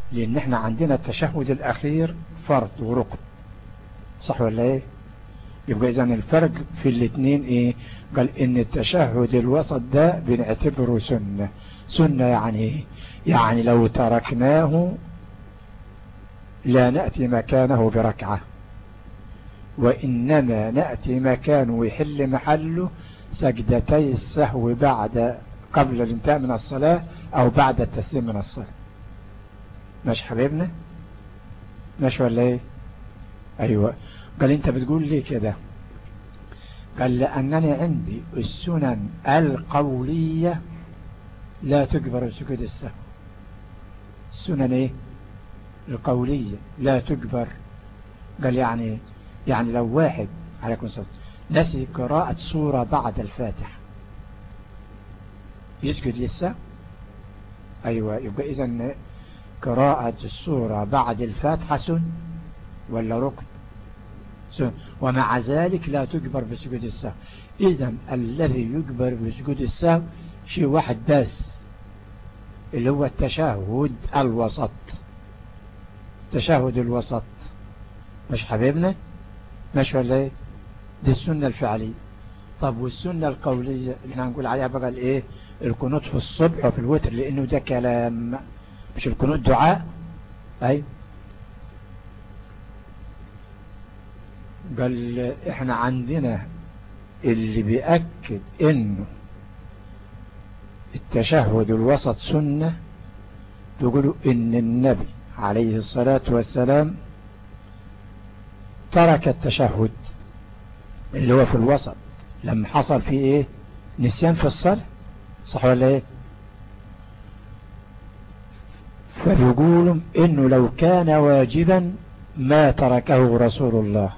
لان احنا عندنا التشهد الاخير فرض وركن صح ولا ايه يبقى اذا الفرق في الاثنين ايه قال ان التشهد الوسط ده بنعتبره سنة سنة يعني ايه يعني لو تركناه لا نأتي مكانه بركعة وإنما نأتي مكانه ويحل محله سجدتي السهو بعد قبل الانتهاء من الصلاة أو بعد التسليم من الصلاة ماشي حبيبنا ماشي ولا ايه ايوه قال انت بتقول لي كده قال لأنني عندي السنن القولية لا تكبر سجود السهو السنن ايه القولية لا تكبر قال يعني يعني لو واحد عليكم السلام نسي قراءة سورة بعد الفاتح يسجد للسهو ايوه يبقى اذا قراءة السورة بعد الفاتحة سن ولا ركن سن ومع ذلك لا تجبر بسجود السهو اذا الذي يجبر بسجود السهو شيء واحد بس اللي هو التشهد الوسط تشهد الوسط مش حبيبنا مش ولا ايه دي السنة الفعلية طب والسنة القولية اللي هنقول عليها بقى الايه القنوت في الصبح وفي الوتر لانه ده كلام مش القنوت دعاء اي قال احنا عندنا اللي بيأكد انه التشهد الوسط سنة بيقولوا ان النبي عليه الصلاة والسلام ترك التشهد اللي هو في الوسط لما حصل فيه ايه نسيان في الصلاة صح ولا ايه فيقولوا انه لو كان واجبا ما تركه رسول الله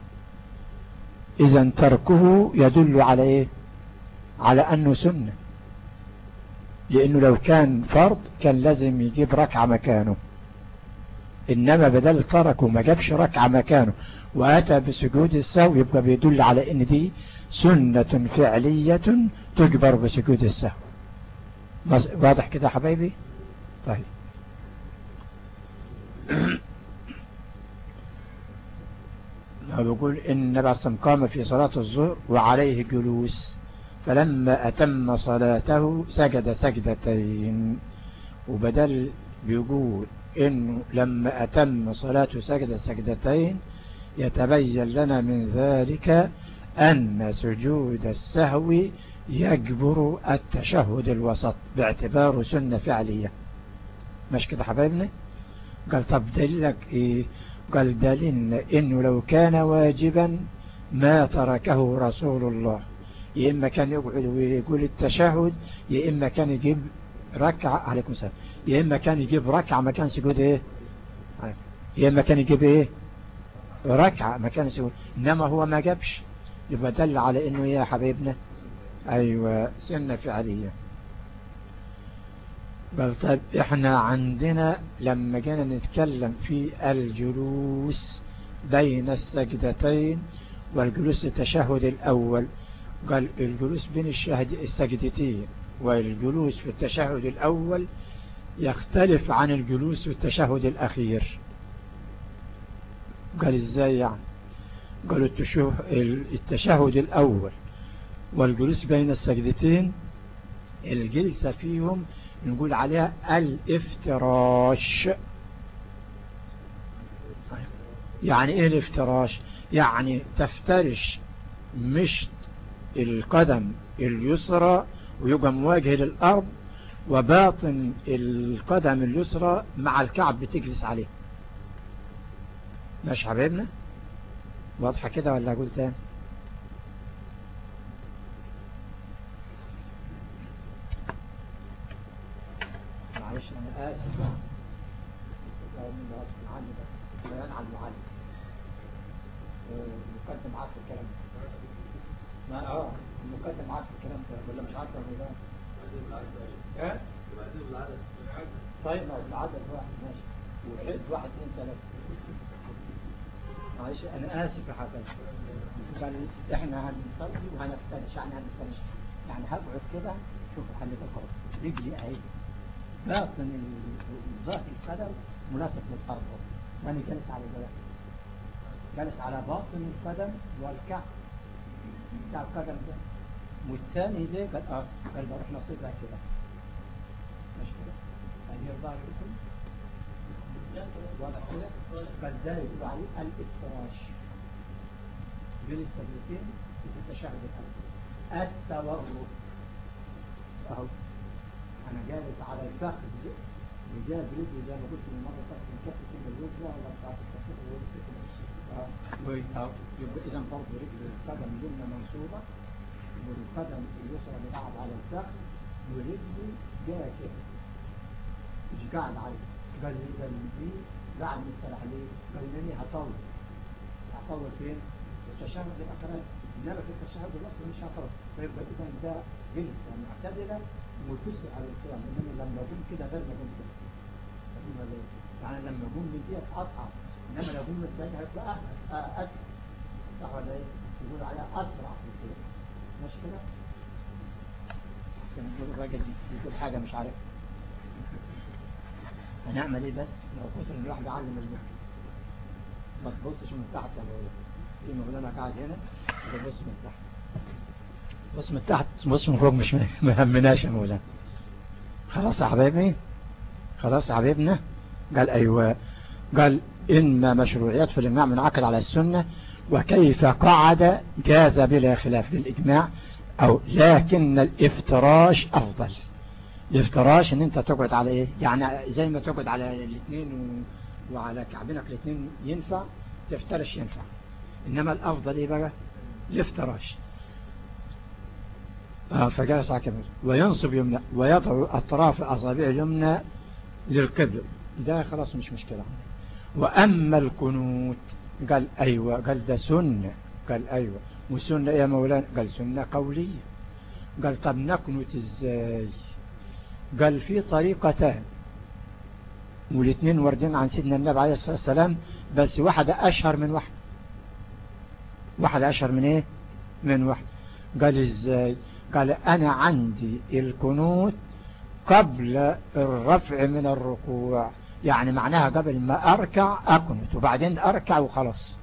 اذا تركه يدل على ايه على انه سنة لانه لو كان فرض كان لازم يجيب ركعة مكانه انما بدل تركه ما جابش ركعة مكانه واتى بسجود السهو يبقى بيدل على ان دي سنة فعلية تجبر بسجود السهو واضح كده حبايبي طيب بيقول إن النبي عليه قام في صلاة الظهر وعليه جلوس فلما أتم صلاته سجد سجدتين وبدل بيقول إنه لما أتم صلاته سجد سجدتين يتبين لنا من ذلك أن سجود السهو يجبر التشهد الوسط باعتباره سنة فعلية مش كده حبايبنا قال طب دليلك ايه قال دليلنا انه لو كان واجبا ما تركه رسول الله يا اما كان يقعد ويقول التشهد يا اما كان يجيب ركعة عليكم السلام يا اما كان يجيب ركعة ما كانش يقول ايه يا اما كان يجيب ايه ركعة ما كانش يقول انما هو ما جابش يبقى دل على انه يا حبيبنا ايوه سنة فعلية بل طيب احنا عندنا لما جينا نتكلم في الجلوس بين السجدتين والجلوس التشهد الاول قال الجلوس بين السجدتين والجلوس في التشهد الاول يختلف عن الجلوس في التشهد الاخير قال ازاي يعني قالوا التشهد الاول والجلوس بين السجدتين الجلسة فيهم نقول عليها الافتراش يعني ايه الافتراش يعني تفترش مش القدم اليسرى ويبقى مواجه للأرض وباطن القدم اليسرى مع الكعب بتجلس عليه ماشي حبيبنا واضحة كده ولا أقول تاني معلش أنا آسف بيان على المعلم مقدم معاك في الكلام ما اه مقدم معاك في الكلام ده ولا مش عارف ولا لا طيب ما العدد واحد ماشي وحد واحد اثنين ثلاثة معلش انا اسف يا حضرتك قال احنا هنصلي وهنفترش يعني هنفترش يعني هقعد كده شوف حل الخروج رجلي اهي باطن ظهر القدم مناسب للأرض وأنا جالس على جلس جالس على باطن القدم والكعب بتاع القدم ده والثاني ده قال اه قال بروح نصيبها كده مش كده هذه الظاهر لكم وضع كده قال ده يقول عليه الافتراش بين السبلتين في التشهد الأول التورط اهو انا جالس على الفخذ وجاب رجلي زي ما قلت من مره فاتت من كفه اليسرى ولا بتاعت الكفه اليسرى اه يبقى اذا برضه رجل القدم اليمنى منصوبه والقدم اليسرى بتقعد على الفخذ ورجلي جايه كده مش قاعد عليه قال لي ده دي قاعد مستريح ليه؟ قال لي هطول هطول فين؟ التشهد الاخراني انما في التشهد الاصلي مش هطول فيبقى اذا ده جلسه معتدله وتسع على القيام انما لما اقوم كده غير ما اقوم كده يعني لما اقوم من ديت اصعب انما لو اقوم من الثانيه هتبقى اسهل صح ولا ايه؟ يقول عليها اسرع في القيام مش كده؟ عشان يقول الراجل يقول حاجه مش عارف هنعمل ايه بس لو كنت الواحد بيعلم المخ ما تبصش من تحت ولا في مولانا قاعد هنا تبص من تحت بص من تحت بص من فوق مش مهمناش يا مولانا خلاص يا حبايبي خلاص يا حبيبنا قال ايوه قال ان مشروعيات في الاجماع منعقد على السنة وكيف قعد جاز بلا خلاف بالاجماع او لكن الافتراش افضل الافتراش ان انت تقعد على ايه يعني زي ما تقعد على الاثنين و... وعلى كعبينك الاثنين ينفع تفترش ينفع انما الافضل ايه بقى الافتراش آه فجلس على كبير وينصب يمنى ويضع أطراف أصابع اليمنى للقبل ده خلاص مش مشكلة وأما القنوت قال أيوة قال ده سنة قال أيوة وسنة يا مولانا قال سنة قولية قال طب نقنت ازاي قال في طريقتان والاثنين واردين عن سيدنا النبي عليه الصلاة والسلام بس واحدة أشهر من واحدة واحدة أشهر من ايه من واحدة قال ازاي قال أنا عندي الكنوت قبل الرفع من الركوع يعني معناها قبل ما أركع أكنت وبعدين أركع وخلاص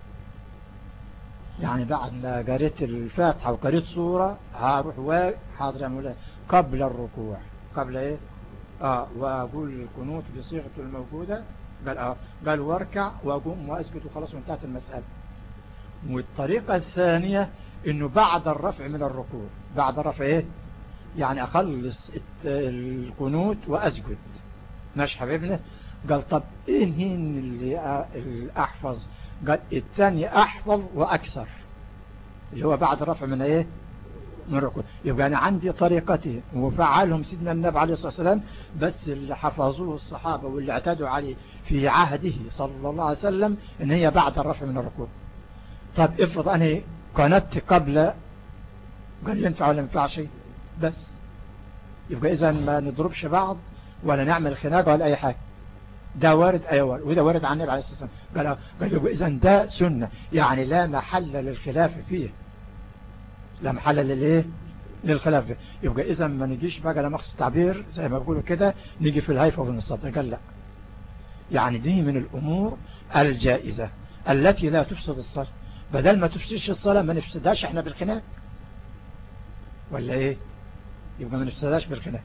يعني بعد ما قريت الفاتحة وقريت صورة هروح وحاضر يا مولاي قبل الركوع قبل ايه اه واقول الكنوت بصيغته الموجودة قال اه قال واركع واقوم واسجد وخلاص وانتهت المسألة والطريقة الثانية انه بعد الرفع من الركوع بعد الرفع ايه يعني اخلص القنوت واسجد ماشي حبيبنا قال طب ايه هين اللي احفظ قال الثاني احفظ واكثر اللي هو بعد الرفع من ايه من الركوع يبقى انا عندي طريقتين وفعلهم سيدنا النبي عليه الصلاة والسلام بس اللي حفظوه الصحابة واللي اعتادوا عليه في عهده صلى الله عليه وسلم ان هي بعد الرفع من الركوع طب افرض انا قنت قبل قال ينفع ولا ينفعش بس يبقى اذا ما نضربش بعض ولا نعمل خناقه ولا اي حاجه ده وارد ايوه وده وارد عن النبي عليه الصلاه والسلام قال قال يبقى اذا ده سنه يعني لا محل للخلاف فيه لا محل للايه للخلاف فيه يبقى اذا ما نجيش بقى لا مقصد تعبير زي ما بيقولوا كده نيجي في الهيفه والنصاب قال لا يعني دي من الامور الجائزه التي لا تفسد الصلاه بدل ما تفسدش الصلاة ما نفسدهاش احنا بالخناق ولا ايه يبقى ما نفسدهاش بالخناق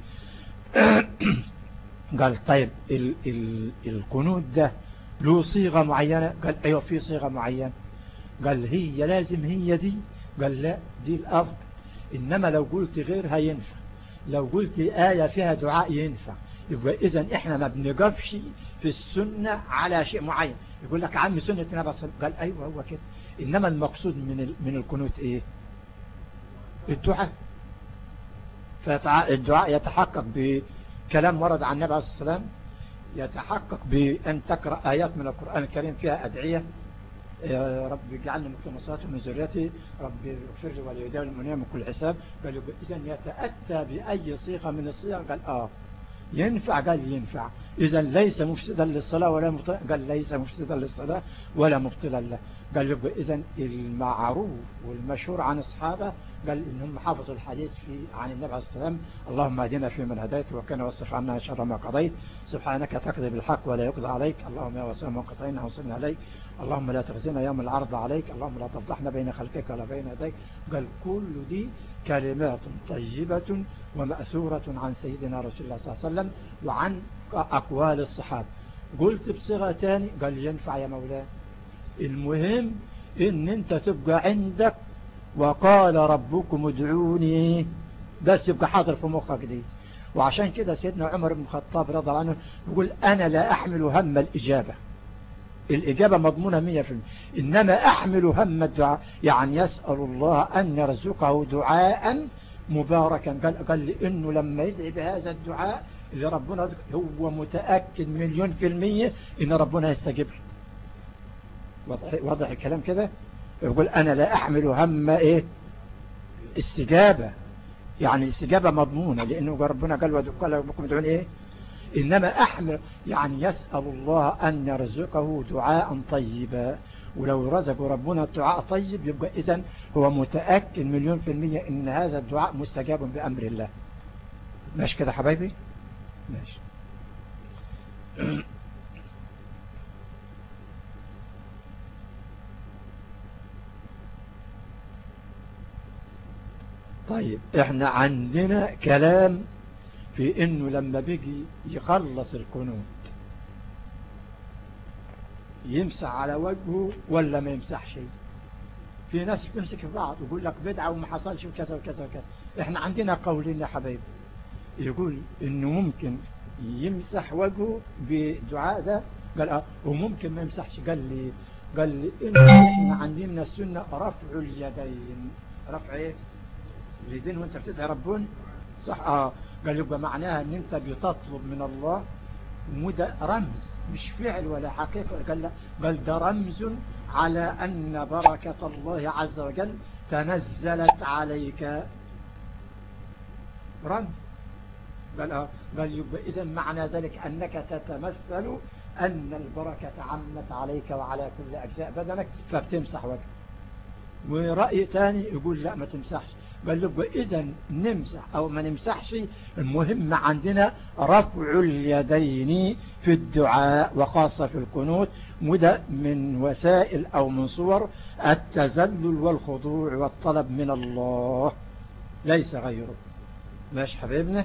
قال طيب ال ال القنوت ده له صيغة معينة قال ايوه في صيغة معينة قال هي لازم هي دي قال لا دي الافضل انما لو قلت غيرها ينفع لو قلت آية فيها دعاء ينفع يبقى اذا احنا ما بنقفش في السنة على شيء معين يقول لك عم سنة النبي قال ايوه هو كده إنما المقصود من من القنوت إيه الدعاء فالدعاء يتحقق بكلام ورد عن النبي عليه الصلاة والسلام يتحقق بأن تقرأ آيات من القرآن الكريم فيها أدعية يا رب اجعلني مقيم الصلاة من ذريتي رب اغفر لي ولوالدي والمؤمنين من كل حساب قال إذا يتأتى بأي صيغة من الصيغ قال آه ينفع قال ينفع إذا ليس مفسدا للصلاة ولا مبطلا قال ليس مفسدا للصلاة ولا مبطلا له قال يبقى إذا المعروف والمشهور عن أصحابه قال إنهم حافظوا الحديث في عن النبي عليه السلام اللهم اهدنا في من هديت وكان وصف عنا شر ما قضيت سبحانك تقضي بالحق ولا يقضى عليك اللهم يا وسلم وقطعين وصلنا عليك اللهم لا تخزنا يوم العرض عليك اللهم لا تفضحنا بين خلقك ولا بين يديك قال كل دي كلمات طيبة ومأثورة عن سيدنا رسول الله صلى الله عليه وسلم وعن أقوال الصحابة قلت بصيغة تاني قال ينفع يا مولاي المهم ان انت تبقى عندك وقال ربكم ادعوني بس يبقى حاضر في مخك دي وعشان كده سيدنا عمر بن الخطاب رضي الله عنه يقول أنا لا أحمل هم الإجابة الإجابة مضمونة مية في المية إنما أحمل هم الدعاء يعني يسأل الله أن يرزقه دعاء مباركا قال, قال لإنه لما يدعي بهذا الدعاء اللي ربنا هو متأكد مليون في المية إن ربنا يستجيب واضح الكلام كده يقول أنا لا أحمل هم إيه استجابة يعني الاستجابة مضمونة لأنه ربنا قال وقال ربكم ادعون إيه إنما أحمل يعني يسأل الله أن يرزقه دعاء طيبا ولو رزق ربنا الدعاء طيب يبقى إذن هو متأكد مليون في المية إن هذا الدعاء مستجاب بأمر الله ماشي كده حبايبي ماشي طيب احنا عندنا كلام في انه لما بيجي يخلص القنوت يمسح على وجهه ولا ما يمسحش في ناس بتمسك في بعض ويقول لك بدعة وما حصلش وكذا وكذا وكذا احنا عندنا قولين يا حبايبي يقول انه ممكن يمسح وجهه بدعاء ده قال اه وممكن ما يمسحش قال لي قال لي إن احنا عندنا السنة رفع اليدين رفع ايه اليدين وانت بتدعي ربون صح اه قال يبقى معناها ان انت بتطلب من الله وده رمز مش فعل ولا حقيقة قال لا بل ده رمز على أن بركة الله عز وجل تنزلت عليك رمز بل, آه، بل يبقى إذا معنى ذلك أنك تتمثل أن البركة عمت عليك وعلى كل أجزاء بدنك فبتمسح وجهك ورأي ثاني يقول لا ما تمسحش بل يبقى إذا نمسح أو ما نمسحش المهم عندنا رفع اليدين في الدعاء وخاصة في القنوت مدى من وسائل أو من صور التذلل والخضوع والطلب من الله ليس غيره ماشي حبيبنا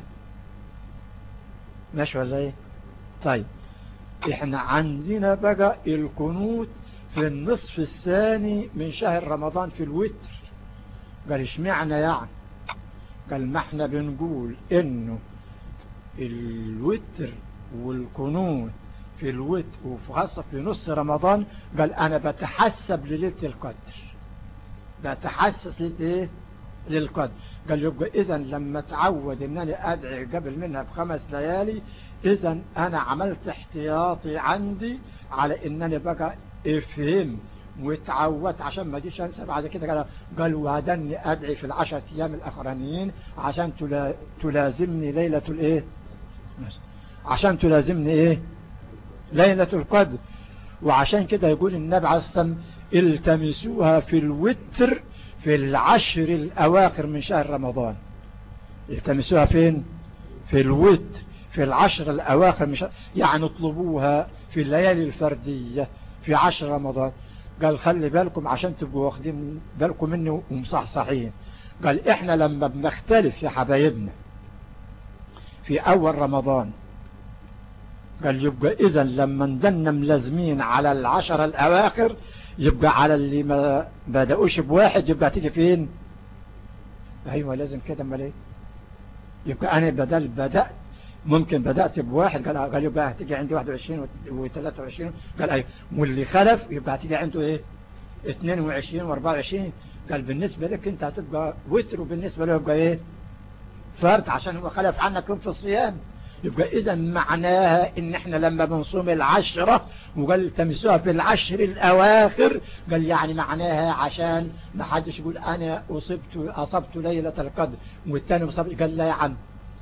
ماشي ولا ايه طيب احنا عندنا بقى القنوت في النصف الثاني من شهر رمضان في الوتر قال اشمعنى يعني قال ما احنا بنقول انه الوتر والقنوت في الوتر وفي خاصة في نص رمضان قال انا بتحسب لليلة القدر بتحسس للإيه للقدر قال يبقى اذا لما تعود انني ادعي قبل منها بخمس ليالي اذا انا عملت احتياطي عندي على انني بقى افهم واتعودت عشان ما اجيش انسى بعد كده قال قال وهدني ادعي في العشرة ايام الاخرانيين عشان تلازمني ليلة الايه عشان تلازمني ايه ليلة القدر وعشان كده يقول النبي عليه الصلاة التمسوها في الوتر في العشر الاواخر من شهر رمضان التمسوها فين في الوتر في العشر الاواخر من شهر يعني اطلبوها في الليالي الفردية في عشر رمضان قال خلي بالكم عشان تبقوا واخدين بالكم مني ومصحصحين قال احنا لما بنختلف يا حبايبنا في اول رمضان قال يبقى اذا لما ندنا ملازمين على العشر الاواخر يبقى على اللي ما بدأوش بواحد يبقى تيجي فين ايوه لازم كده امال ايه يبقى انا بدل بدأت ممكن بدأت بواحد قال قال يبقى هتيجي عندي 21 و23 قال ايوه واللي خلف يبقى هتيجي عنده ايه 22 و24 قال بالنسبة لك انت هتبقى وتر وبالنسبة له يبقى ايه فرد عشان هو خلف عنك في الصيام يبقى اذا معناها ان احنا لما بنصوم العشرة وقال تمسوها في العشر الاواخر قال يعني معناها عشان ما حدش يقول انا اصبت اصبت ليلة القدر والتاني اصبت قال لا يا عم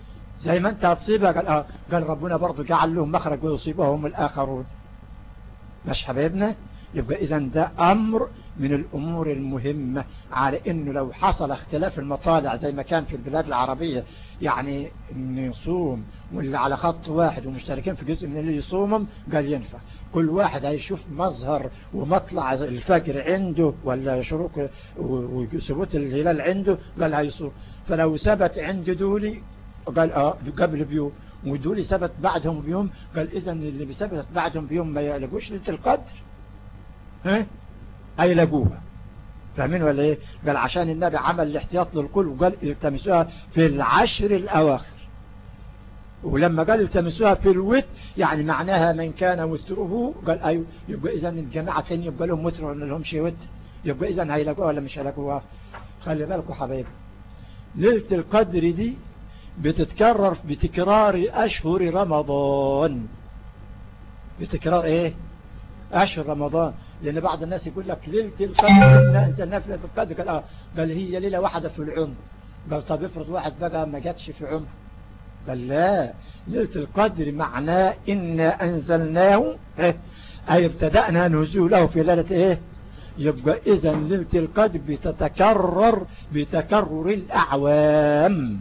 زي ما انت هتصيبها قال, آه قال ربنا برضو جعل لهم مخرج ويصيبهم الآخرون مش حبيبنا يبقى إذا ده أمر من الأمور المهمة على إنه لو حصل اختلاف المطالع زي ما كان في البلاد العربية يعني إن يصوم واللي على خط واحد ومشتركين في جزء من اللي يصومهم قال ينفع كل واحد هيشوف مظهر ومطلع الفجر عنده ولا شروق وثبوت الهلال عنده قال هيصوم فلو ثبت عند دولي قال اه قبل بيوم ودولي ثبت بعدهم بيوم قال اذا اللي بثبت بعدهم بيوم ما يعلقوش ليله القدر ها هيلاقوها فاهمين ولا ايه قال عشان النبي عمل الاحتياط للكل وقال التمسوها في العشر الاواخر ولما قال التمسوها في الوتر يعني معناها من كان وتره قال ايوه يبقى اذا الجماعه الثانيه يبقى لهم وتر ولا لهمش وتر يبقى اذا هيلاقوها ولا مش هيلاقوها خلي بالكم حبايبي ليله القدر دي بتتكرر بتكرار اشهر رمضان بتكرار ايه اشهر رمضان لان بعض الناس يقول لك ليله القدر لا انزلنا في ليله القدر قال اه قال هي ليله واحده في العمر قال طب افرض واحد بقى ما جاتش في عمر قال لا ليله القدر معناه إنا أنزلناه إيه؟ أي ابتدأنا نزوله في ليلة إيه يبقى إذا ليلة القدر بتتكرر بتكرر الأعوام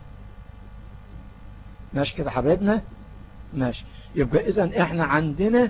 ماشي كده حبيبنا ماشي يبقى إذا إحنا عندنا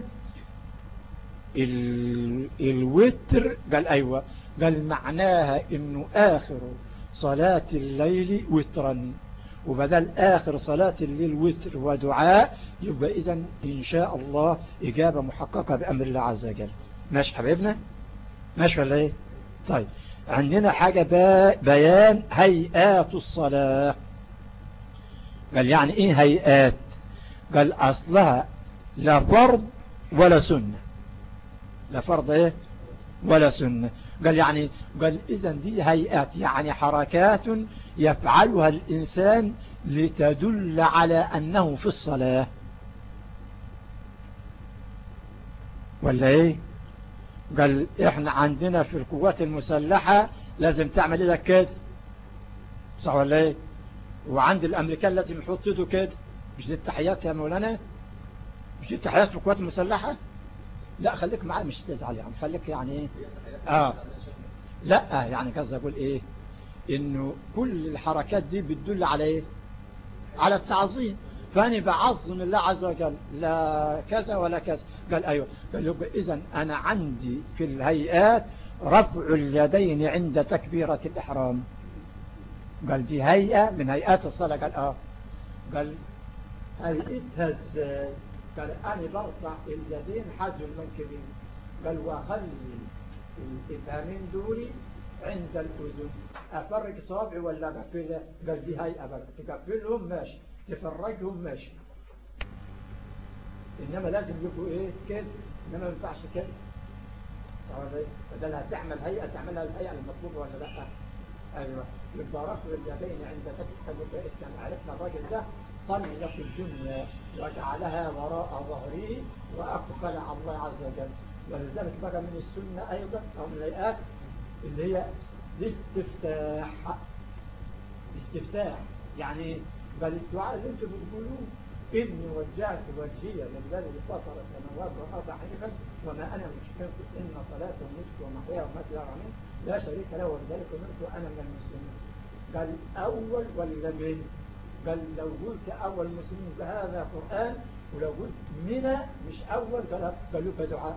ال... الوتر قال أيوة قال معناها إنه آخر صلاة الليل وترا وبدل آخر صلاة الليل وتر ودعاء يبقى إذا إن شاء الله إجابة محققة بأمر الله عز وجل ماشي حبيبنا ماشي ولا إيه طيب عندنا حاجة بيان هيئات الصلاة قال يعني إيه هيئات قال أصلها لا فرض ولا سنة لا فرض إيه ولا سنة قال يعني قال إذا دي هيئات يعني حركات يفعلها الإنسان لتدل على أنه في الصلاة ولا إيه قال إحنا عندنا في القوات المسلحة لازم تعمل إذا كده صح ولا إيه وعند الأمريكان لازم يحط يده كده مش دي التحيات يا مولانا مش دي التحيات في القوات المسلحة لا خليك معايا مش تزعل يعني خليك يعني ايه اه لا يعني قصدي اقول ايه انه كل الحركات دي بتدل على ايه على التعظيم فاني بعظم الله عز وجل لا كذا ولا كذا قال ايوه قال يبقى اذا انا عندي في الهيئات رفع اليدين عند تكبيرة الاحرام قال دي هيئة من هيئات الصلاة قال اه قال هيئتها ازاي قال انا برفع اليدين حذو المنكبين قال واخلي الابهامين دولي عند الاذن افرق صابعي ولا اقفلها قال دي هيئة بقى تقفلهم ماشي تفرجهم ماشي انما لازم يبقوا ايه كده انما ما ينفعش كده بدل هتعمل هيئة تعملها الهيئة المطلوبة ولا لا ايوه يبقى رفع اليدين عند تكبير يعني عرفنا الراجل ده صلى في الدنيا وجعلها وراء ظهره وأقبل على الله عز وجل ولذلك بقى من السنة أيضا أو من الهيئات اللي هي الاستفتاح الاستفتاح يعني بل الدعاء اللي انتم بتقولوه إني وجهت وجهي للذي فطر السماوات والأرض حنيفا وما أنا مشرك إن صلاة ونسك ومحيا ومثل العمين لا شريك له ولذلك أمرت وأنا من المسلمين قال أول ولا من قال لو قلت أول مسلمين بهذا قرآن ولو قلت منى مش أول قال قالوا دعاء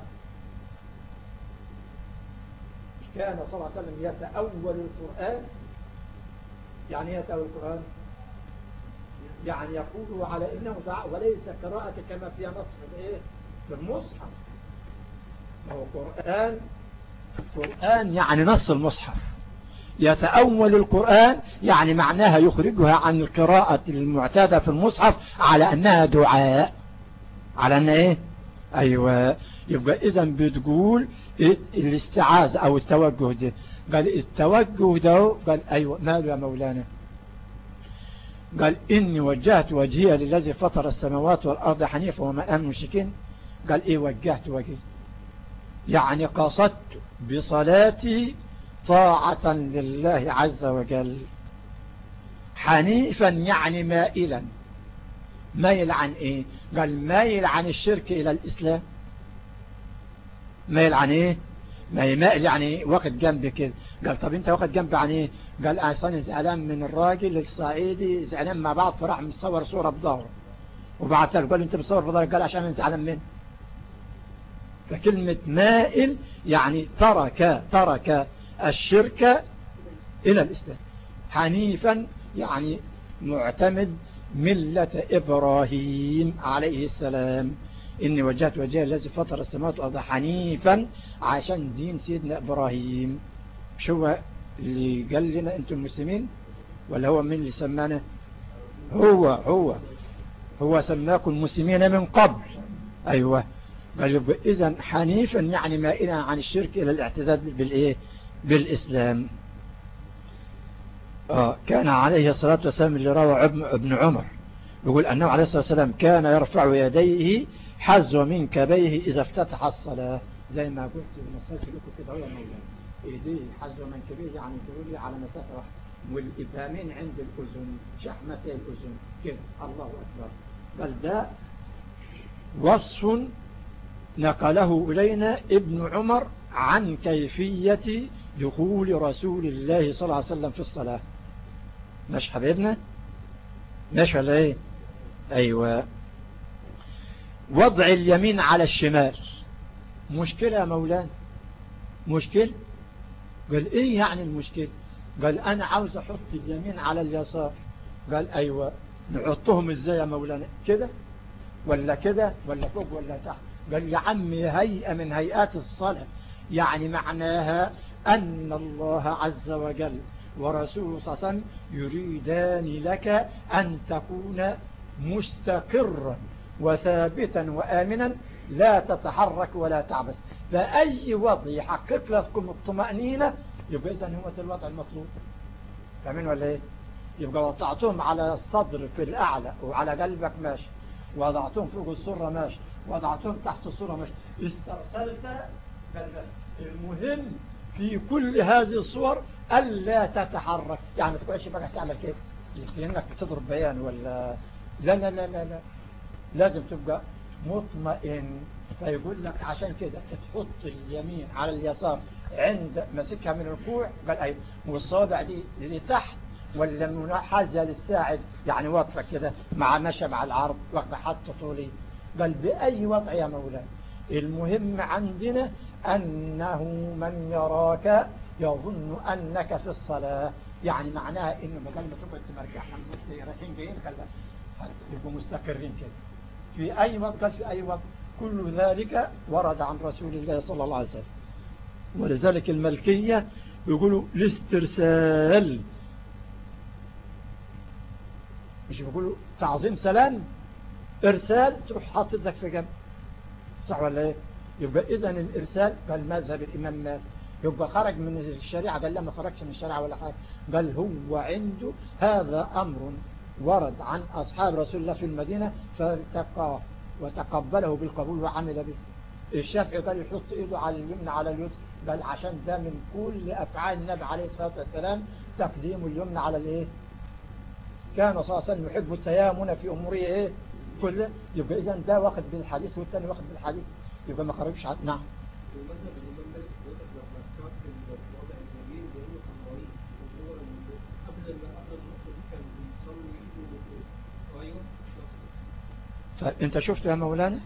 كان صلى الله عليه وسلم يتأول القرآن يعني يتأول القرآن يعني يقول على إنه دعاء وليس قراءة كما فيها نص في إيه في المصحف هو قرآن قرآن يعني نص المصحف يتأول القرآن يعني معناها يخرجها عن القراءة المعتادة في المصحف على أنها دعاء على أنها إيه أيوة يبقى إذا بتقول إيه الاستعاذة أو التوجه ده قال التوجه ده قال أيوة ماله يا مولانا قال إني وجهت وجهي للذي فطر السماوات والأرض حنيفا وما أنا مشركين قال إيه وجهت وجهي يعني قصدت بصلاتي طاعة لله عز وجل حنيفا يعني مائلا مايل عن ايه قال مايل عن الشرك الى الاسلام مايل عن ايه مايل يعني واخد جنب كده قال طب انت واخد جنب عن ايه قال اصلا زعلان من الراجل الصعيدي زعلان مع بعض فراح مصور صورة بظهره وبعت له قال انت بتصور بظهرك قال عشان انا زعلان منه فكلمة مائل يعني ترك ترك الشرك إلى الإسلام حنيفا يعني معتمد ملة إبراهيم عليه السلام إني وجهت وجهي الذي فطر السماوات والأرض حنيفا عشان دين سيدنا إبراهيم شو اللي قال لنا أنتم المسلمين ولا هو من اللي سمانا هو هو هو سماكم مسلمين من قبل أيوة قال إذا حنيفا يعني مائلا عن الشرك إلى الاعتداد بالإيه بالإسلام آه كان عليه الصلاة والسلام اللي روى ابن عمر يقول أنه عليه الصلاة والسلام كان يرفع يديه حز من كبيه إذا افتتح الصلاة زي ما قلت ومثلت لكم كده هو مولانا ايديه حز من كبيه يعني تقول على مسافة واحدة والإبهامين عند الأذن شحمتي الأذن كده الله أكبر بل ده وصف نقله إلينا ابن عمر عن كيفية دخول رسول الله صلى الله عليه وسلم في الصلاة مش حبيبنا مش ولا ايه ايوه وضع اليمين على الشمال مشكلة يا مولانا مشكلة قال ايه يعني المشكلة قال انا عاوز احط اليمين على اليسار قال ايوه نحطهم ازاي يا مولانا كده ولا كده ولا فوق ولا تحت قال يا عمي هيئة من هيئات الصلاة يعني معناها أن الله عز وجل ورسوله صلى الله عليه وسلم يريدان لك أن تكون مستقرا وثابتا وآمنا لا تتحرك ولا تعبس فأي وضع يحقق لكم الطمأنينة يبقى إذن هو الوضع المطلوب فاهمين ولا ايه يبقى وضعتهم على الصدر في الأعلى وعلى قلبك ماشي وضعتهم فوق السرة ماشي وضعتهم تحت السرة ماشي استرسلت المهم في كل هذه الصور ألا تتحرك يعني ما تقعدش بقى تعمل كده لأنك بتضرب بيان ولا لا لا لا لا, لا. لازم تبقى مطمئن فيقول لك عشان كده تحط اليمين على اليسار عند مسكها من الكوع قال أيوة والصابع دي لتحت ولا منحازة للساعد يعني واقفة كده مع مشى مع العرض واقفة حتى طولي قال بأي وضع يا مولانا المهم عندنا أنه من يراك يظن أنك في الصلاة يعني معناها إنه ما قال ما تقعد تمرجع رايحين جايين قال يبقوا مستقرين كده في أي وقت قال في أي وقت كل ذلك ورد عن رسول الله صلى الله عليه وسلم ولذلك الملكية يقولوا الاسترسال مش بيقولوا تعظيم سلام ارسال تروح حاطط لك في جنب صح ولا ايه يبقى اذا الارسال قال مذهب الامام مالك يبقى خرج من الشريعة قال لا ما خرجش من الشريعة ولا حاجة قال هو عنده هذا امر ورد عن اصحاب رسول الله في المدينة فالتقاه وتقبله بالقبول وعمل به الشافعي قال يحط ايده على اليمنى على اليسر قال عشان ده من كل افعال النبي عليه الصلاة والسلام تقديم اليمنى على الايه كان صلى الله عليه وسلم يحب التيامن في اموره ايه كله يبقى اذا ده واخد بالحديث والثاني واخد بالحديث يبقى ما خرجش عد... نعم فانت شفته يا مولانا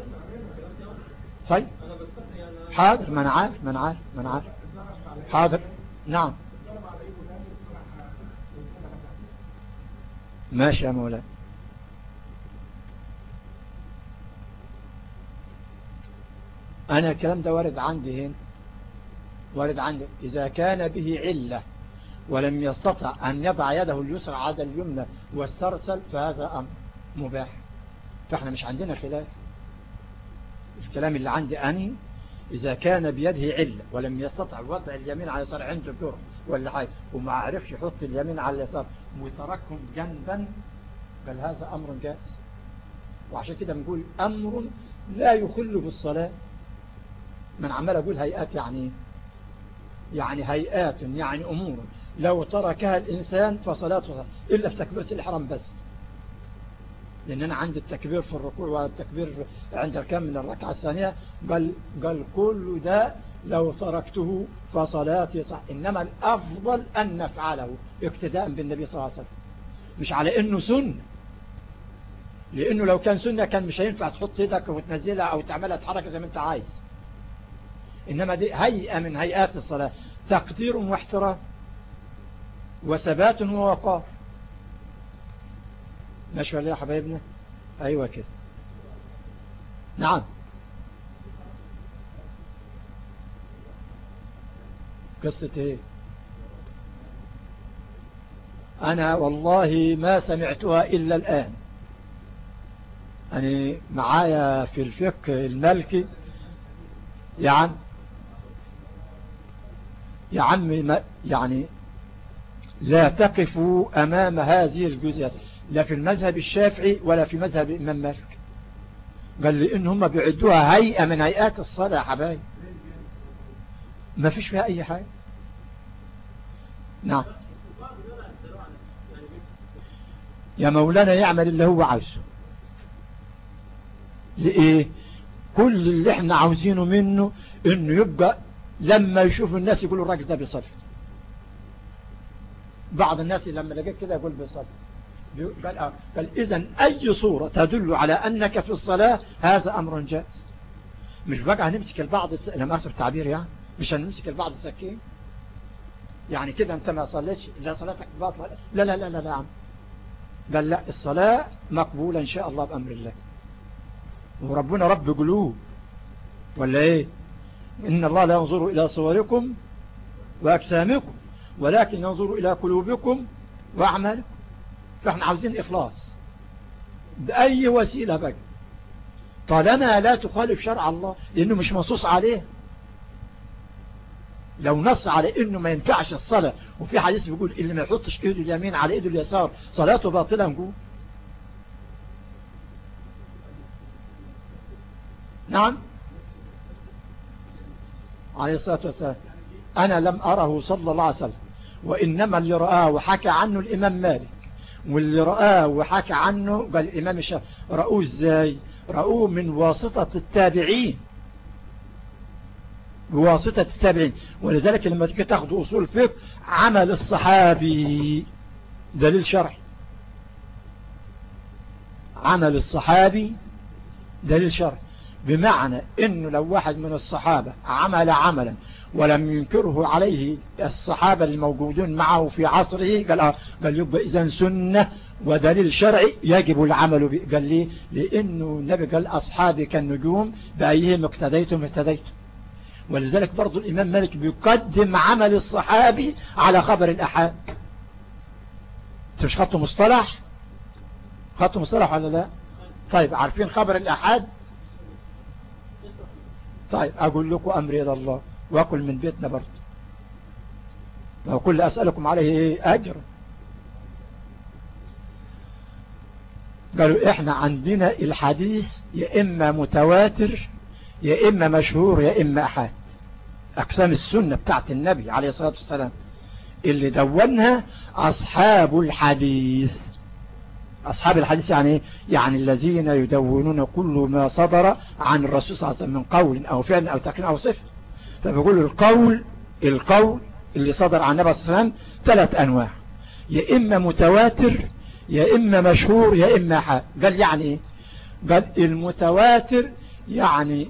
طيب حاضر ما انا عارف ما انا عارف ما انا عارف حاضر نعم ماشي يا مولانا أنا الكلام ده وارد عندي هنا وارد عندي إذا كان به علة ولم يستطع أن يضع يده اليسرى على اليمنى واسترسل فهذا أمر مباح فاحنا مش عندنا خلاف الكلام اللي عندي أني إذا كان بيده علة ولم يستطع وضع اليمين على اليسار عنده جرم ولا حاجة وما عرفش يحط اليمين على اليسار وتركهم جنبا بل هذا أمر جائز وعشان كده بنقول أمر لا يخل في الصلاة من عمال أقول هيئات يعني يعني هيئات يعني أمور لو تركها الإنسان فصلاته إلا في تكبيرة الإحرام بس لأن أنا عندي التكبير في الركوع والتكبير عند الكم من الركعة الثانية قال, قال كل ده لو تركته فصلاتي صح إنما الأفضل أن نفعله اقتداء بالنبي صلى الله عليه وسلم مش على إنه سنة لأنه لو كان سنة كان مش هينفع تحط يدك وتنزلها أو تعملها تحرك زي ما أنت عايز إنما دي هيئة من هيئات الصلاة تقدير واحترام وثبات ووقار ماشي ولا يا حبايبنا أيوة كده نعم قصة ايه انا والله ما سمعتها الا الان يعني معايا في الفقه الملكي يا عم يا عم يعني لا تقفوا أمام هذه الجزئيات لا في المذهب الشافعي ولا في مذهب الإمام مالك قال لي إن هم بيعدوها هيئة من هيئات الصلاة يا حبايب ما فيش فيها أي حاجة نعم يا مولانا يعمل اللي هو عايزه لإيه كل اللي احنا عاوزينه منه انه يبقى لما يشوف الناس يقولوا الراجل ده بيصلي بعض الناس لما لقيت كده يقول بيصلي قال, آه. قال اذا اي صورة تدل على انك في الصلاة هذا امر جائز مش بقى هنمسك البعض لما اسف التعبير يعني مش هنمسك البعض السكين يعني كده انت ما صليتش لا صلاتك باطلة لا لا لا لا لا قال لا الصلاة مقبولة ان شاء الله بامر الله وربنا رب قلوب ولا ايه إن الله لا ينظر إلى صوركم وأجسامكم ولكن ينظر إلى قلوبكم وأعمالكم فاحنا عاوزين إخلاص بأي وسيلة بقى طالما لا تخالف شرع الله لأنه مش منصوص عليه لو نص على انه ما ينفعش الصلاة وفي حديث بيقول اللي ما يحطش ايده اليمين على ايده اليسار صلاته باطلة نقول نعم عليه الصلاة والسلام أنا لم أره صلى الله عليه وسلم وإنما اللي رآه وحكى عنه الإمام مالك واللي رآه وحكى عنه قال الإمام الشافعي رأوه إزاي رأوه من واسطة التابعين بواسطة التابعين ولذلك لما تيجي تاخد أصول الفقه عمل الصحابي دليل شرعي عمل الصحابي دليل شرعي بمعنى انه لو واحد من الصحابة عمل عملا ولم ينكره عليه الصحابة الموجودون معه في عصره قال, آه قال يبقى اذا سنة ودليل شرعي يجب العمل به قال لي لانه النبي قال اصحابي كالنجوم بايهم اقتديتم اهتديتم ولذلك برضو الامام مالك بيقدم عمل الصحابي على خبر الاحاد انت مش خط مصطلح خط مصطلح ولا لا طيب عارفين خبر الاحاد طيب أقول لكم أمري إلى الله وأكل من بيتنا برضه وكل أسألكم عليه أجر قالوا إحنا عندنا الحديث يا إما متواتر يا إما مشهور يا إما أحد أقسام السنة بتاعت النبي عليه الصلاة والسلام اللي دونها أصحاب الحديث أصحاب الحديث يعني يعني الذين يدونون كل ما صدر عن الرسول صلى الله عليه وسلم من قول أو فعل أو تكن أو صفر فبيقولوا القول القول اللي صدر عن النبي صلى الله عليه وسلم ثلاث أنواع يا إما متواتر يا إما مشهور يا إما حاد قال يعني إيه قال المتواتر يعني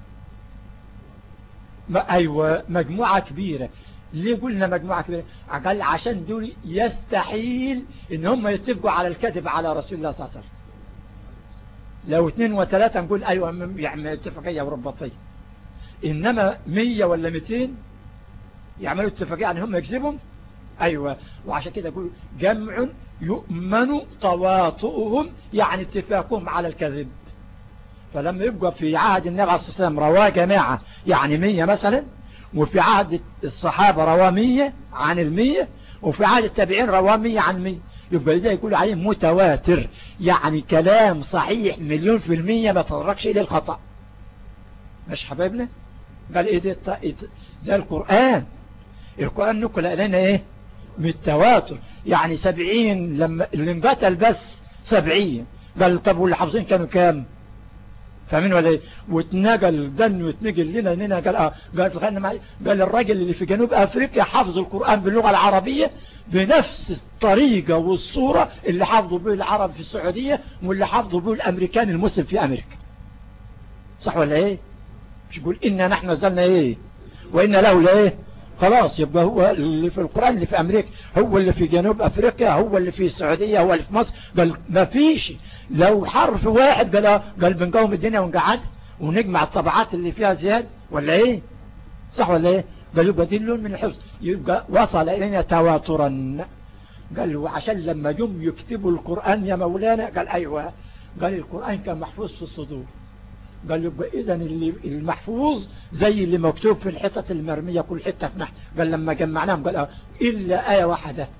ما أيوة مجموعة كبيرة ليه قلنا مجموعة كبيرة قال عشان دول يستحيل ان هم يتفقوا على الكذب على رسول الله صلى الله عليه وسلم لو اثنين وثلاثة نقول ايوه يعني اتفاقية ورباطية انما مية ولا ميتين يعملوا اتفاقية يعني هم يكذبهم ايوه وعشان كده يقول جمع يؤمن تواطؤهم يعني اتفاقهم على الكذب فلما يبقى في عهد النبي عليه الصلاة والسلام رواه جماعة يعني مية مثلا وفي عهد الصحابة رواه مية عن المية وفي عهد التابعين رواه مية عن مية يبقى لذا يقول عليه متواتر يعني كلام صحيح مليون في المية ما تطرقش إلى الخطأ مش حبايبنا قال إيه ده زي القرآن القرآن نقل إلينا إيه من التواتر يعني سبعين لما اللي انقتل بس سبعين قال طب واللي حافظين كانوا كام فاهمين ولا ايه واتنقل دن واتنقل لنا لنا قال اه قال قال الراجل اللي في جنوب افريقيا حافظ القرآن باللغة العربية بنفس الطريقة والصورة اللي حافظوا به العرب في السعودية واللي حافظوا به الامريكان المسلم في امريكا صح ولا ايه مش يقول إنا نحن نزلنا ايه وإن له لايه خلاص يبقى هو اللي في القرآن اللي في أمريكا هو اللي في جنوب أفريقيا هو اللي في السعودية هو اللي في مصر قال ما فيش لو حرف واحد قال قال بنقوم الدنيا ونقعد ونجمع الطبعات اللي فيها زياد ولا ايه صح ولا ايه قال يبقى دي لون من الحفظ يبقى وصل إلينا تواترا قال وعشان لما جم يكتبوا القرآن يا مولانا قال أيوة قال القرآن كان محفوظ في الصدور قال يبقى إذا اللي المحفوظ زي اللي مكتوب في الحتة المرمية كل حتة في نحن قال لما جمعناهم قال اه إلا آية واحدة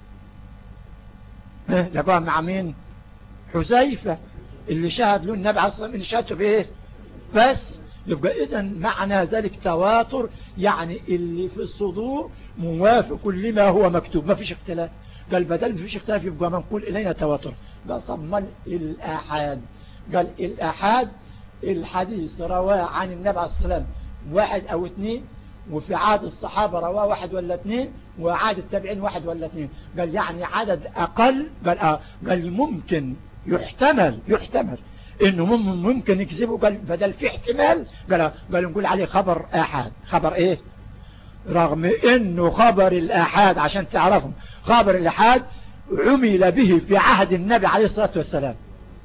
لقوها مع مين حزيفة اللي شهد له النبي عليه الصلاة والسلام اللي شهدته بإيه بس يبقى إذا معنى ذلك تواتر يعني اللي في الصدور موافق لما هو مكتوب ما فيش اختلاف قال بدل ما فيش اختلاف يبقى منقول إلينا تواتر قال طب ما الآحاد قال الآحاد الحديث رواه عن النبي عليه الصلاة والسلام واحد او اثنين وفي عاد الصحابة رواه واحد ولا اثنين وعاد التابعين واحد ولا اثنين قال يعني عدد اقل قال اه قال ممكن يحتمل يحتمل انه ممكن يكذبوا قال بدل في احتمال قال آه قال نقول عليه خبر احاد خبر ايه رغم انه خبر الاحاد عشان تعرفهم خبر الاحاد عمل به في عهد النبي عليه الصلاة والسلام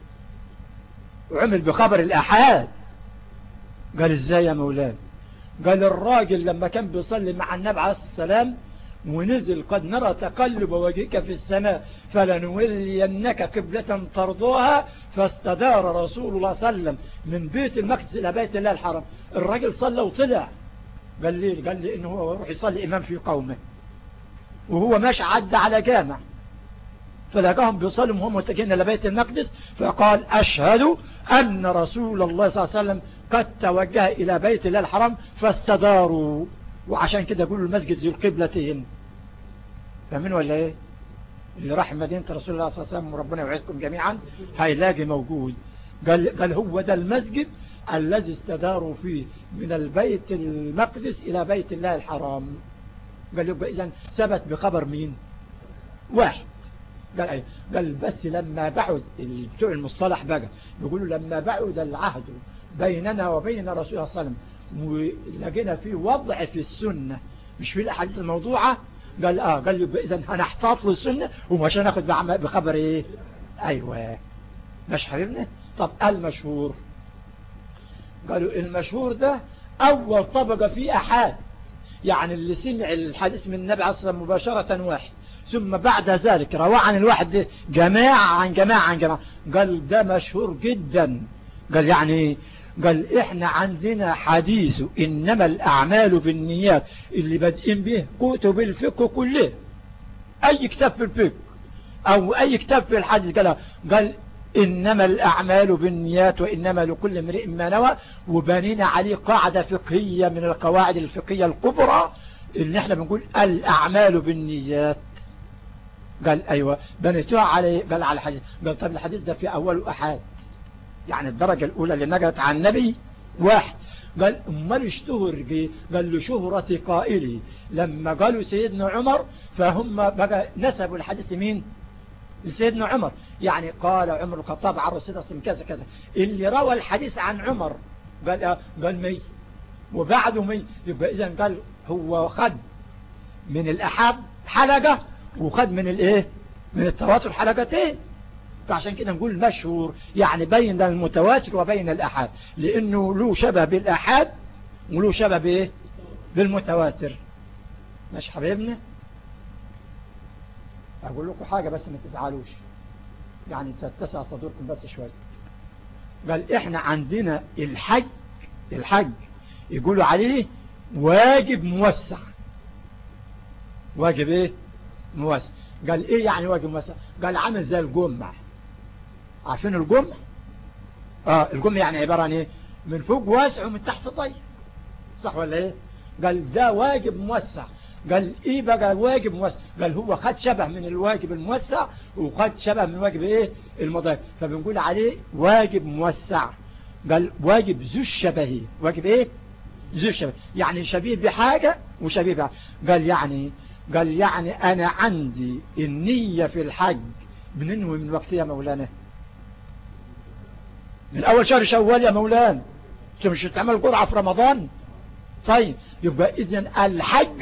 وعمل بخبر الأحاد قال ازاي يا مولانا قال الراجل لما كان بيصلي مع النبي عليه السلام ونزل قد نرى تقلب وجهك في السماء فلنولينك قبلة ترضوها فاستدار رسول الله صلى الله عليه وسلم من بيت المقدس إلى بيت الله الحرام الراجل صلى وطلع قال لي قال لي انه هو يروح يصلي امام في قومه وهو ماشي عدى على جامع فلقاهم بيصلوا وهم متجهين إلى بيت المقدس فقال أشهد أن رسول الله صلى الله عليه وسلم قد توجه إلى بيت الله الحرام فاستداروا وعشان كده يقولوا المسجد ذي القبلتين فمن ولا ايه اللي راح مدينة رسول الله صلى الله عليه وسلم وربنا يوعدكم جميعا هيلاقي موجود قال, قال هو ده المسجد الذي استداروا فيه من البيت المقدس إلى بيت الله الحرام قال يبقى إذن ثبت بخبر مين واحد قال ايه قال بس لما بعد بتوع المصطلح بقى بيقولوا لما بعد العهد بيننا وبين رسول الله صلى الله عليه وسلم ولقينا في وضع في السنة مش في الأحاديث الموضوعة قال اه قال لي اذا هنحتاط للسنة ومش هناخد بخبر ايه ايوه مش حبيبنا طب المشهور قالوا المشهور ده اول طبقة فيه احاد يعني اللي سمع الحديث من النبي عليه الصلاة والسلام مباشرة واحد ثم بعد ذلك روى عن الواحد جماعة عن جماعة عن جماعة قال ده مشهور جدا قال يعني قال احنا عندنا حديث انما الاعمال بالنيات اللي بادئين به كتب الفقه كله اي كتاب في الفقه او اي كتاب في الحديث قال قال انما الاعمال بالنيات وانما لكل امرئ ما نوى وبنينا عليه قاعدة فقهية من القواعد الفقهية الكبرى اللي احنا بنقول الاعمال بالنيات قال أيوة بنيتوها على قال على الحديث قال طب الحديث ده في أول أحد يعني الدرجة الأولى اللي نجت عن النبي واحد قال امال اشتهر قال له شهرة قائلي لما قالوا سيدنا عمر فهم بقى نسبوا الحديث لمين لسيدنا عمر يعني قال عمر الخطاب عن رسول الله كذا كذا اللي روى الحديث عن عمر قال اه قال مي وبعده مي يبقى اذا قال هو خد من الأحد حلقة وخد من الايه من التواتر حلقتين فعشان كده نقول مشهور يعني بين المتواتر وبين الأحاد لأنه له شبه بالأحاد وله شبه بايه بالمتواتر ماشي حبيبنا أقول لكم حاجة بس ما تزعلوش يعني تتسع صدوركم بس شوية قال احنا عندنا الحج الحج يقولوا عليه واجب موسع واجب ايه موسع قال ايه يعني واجب موسع قال عامل زي الجمع عارفين الجمع اه الجمع يعني عبارة عن ايه من فوق واسع ومن تحت ضيق صح ولا ايه قال ده واجب موسع قال ايه بقى واجب موسع قال هو خد شبه من الواجب الموسع وخد شبه من واجب ايه المضايق فبنقول عليه واجب موسع قال واجب ذو الشبهية واجب ايه ذو الشبه يعني شبيه بحاجة وشبيه بحاجة قال يعني قال يعني انا عندي النية في الحج بننوي من وقت يا مولانا من اول شهر شوال يا مولانا انت مش هتعمل قرعة في رمضان طيب يبقى اذا الحج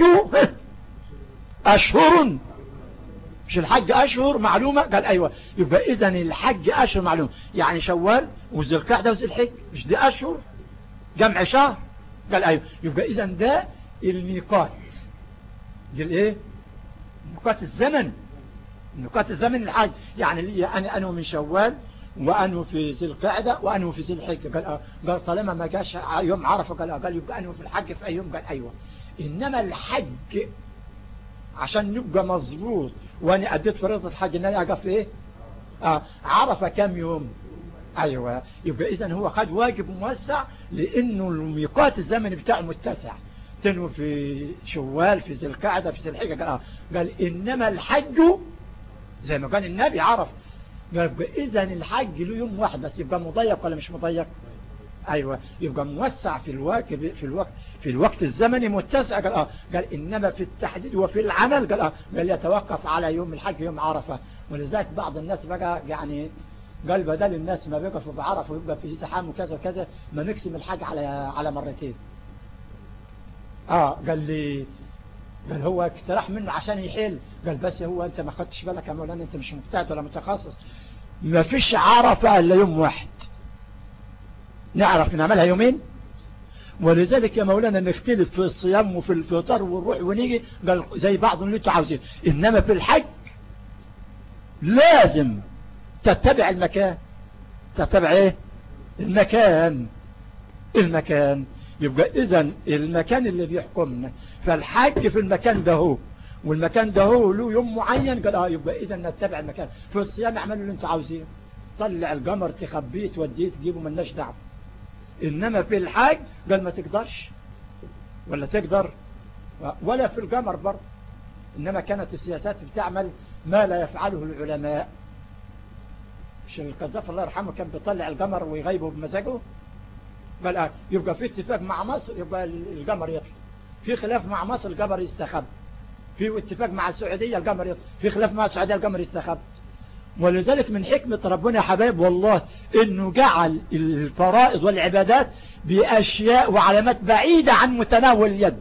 اشهر مش الحج اشهر معلومة قال ايوه يبقى اذا الحج اشهر معلومة يعني شوال وذي القعدة وذي الحج مش دي اشهر جمع شهر قال ايوه يبقى اذا ده الميقات دي الايه ميقات الزمن ميقات الزمن الحج يعني انا انو من شوال وأنه في ذي القعدة وأنه في ذي الحجة قال آه. قال طالما ما جاش يوم عرفه قال آه. قال يبقى أنه في الحج في أي يوم قال أيوة إنما الحج عشان نبقى مظبوط وأنا أديت فريضة الحج إن أنا أقف إيه آه عرفة كم يوم أيوة يبقى إذا هو خد واجب موسع لأنه الميقات الزمني بتاعه متسع تنو في شوال في ذي القعدة في ذي الحجة قال, آه. قال إنما الحج زي ما قال النبي عرف يبقى إذا الحج له يوم واحد بس يبقى مضيق ولا مش مضيق أيوة يبقى موسع في الوقت في الوقت في الوقت الزمني متسع قال آه قال إنما في التحديد وفي العمل قال آه قال يتوقف على يوم الحج يوم عرفة ولذلك بعض الناس بقى يعني قال بدل الناس ما بيقفوا بعرفة ويبقى في زحام وكذا وكذا ما نقسم الحج على على مرتين اه قال لي قال هو اقترح منه عشان يحل قال بس هو انت ما خدتش بالك يا مولانا انت مش مجتهد ولا متخصص ما فيش عرفة الا يوم واحد نعرف نعملها يومين ولذلك يا مولانا نختلف في الصيام وفي الفطر والروح ونيجي قال زي بعض اللي انتوا عاوزين انما في الحج لازم تتبع المكان تتبع ايه المكان المكان يبقى اذا المكان اللي بيحكمنا فالحج في المكان ده هو والمكان ده هو له يوم معين قال اه يبقى اذا نتبع المكان في الصيام اعملوا اللي انتوا عاوزينه طلع القمر تخبيه توديه تجيبه ملناش دعوه انما في الحج قال ما تقدرش ولا تقدر ولا في القمر برضه انما كانت السياسات بتعمل ما لا يفعله العلماء مش القذاف الله يرحمه كان بيطلع القمر ويغيبه بمزاجه قال آه يبقى في اتفاق مع مصر يبقى القمر يطلع في خلاف مع مصر القمر يستخب في اتفاق مع السعودية القمر يطلع في خلاف مع السعودية القمر يستخب ولذلك من حكمة ربنا يا حبايب والله انه جعل الفرائض والعبادات باشياء وعلامات بعيدة عن متناول اليد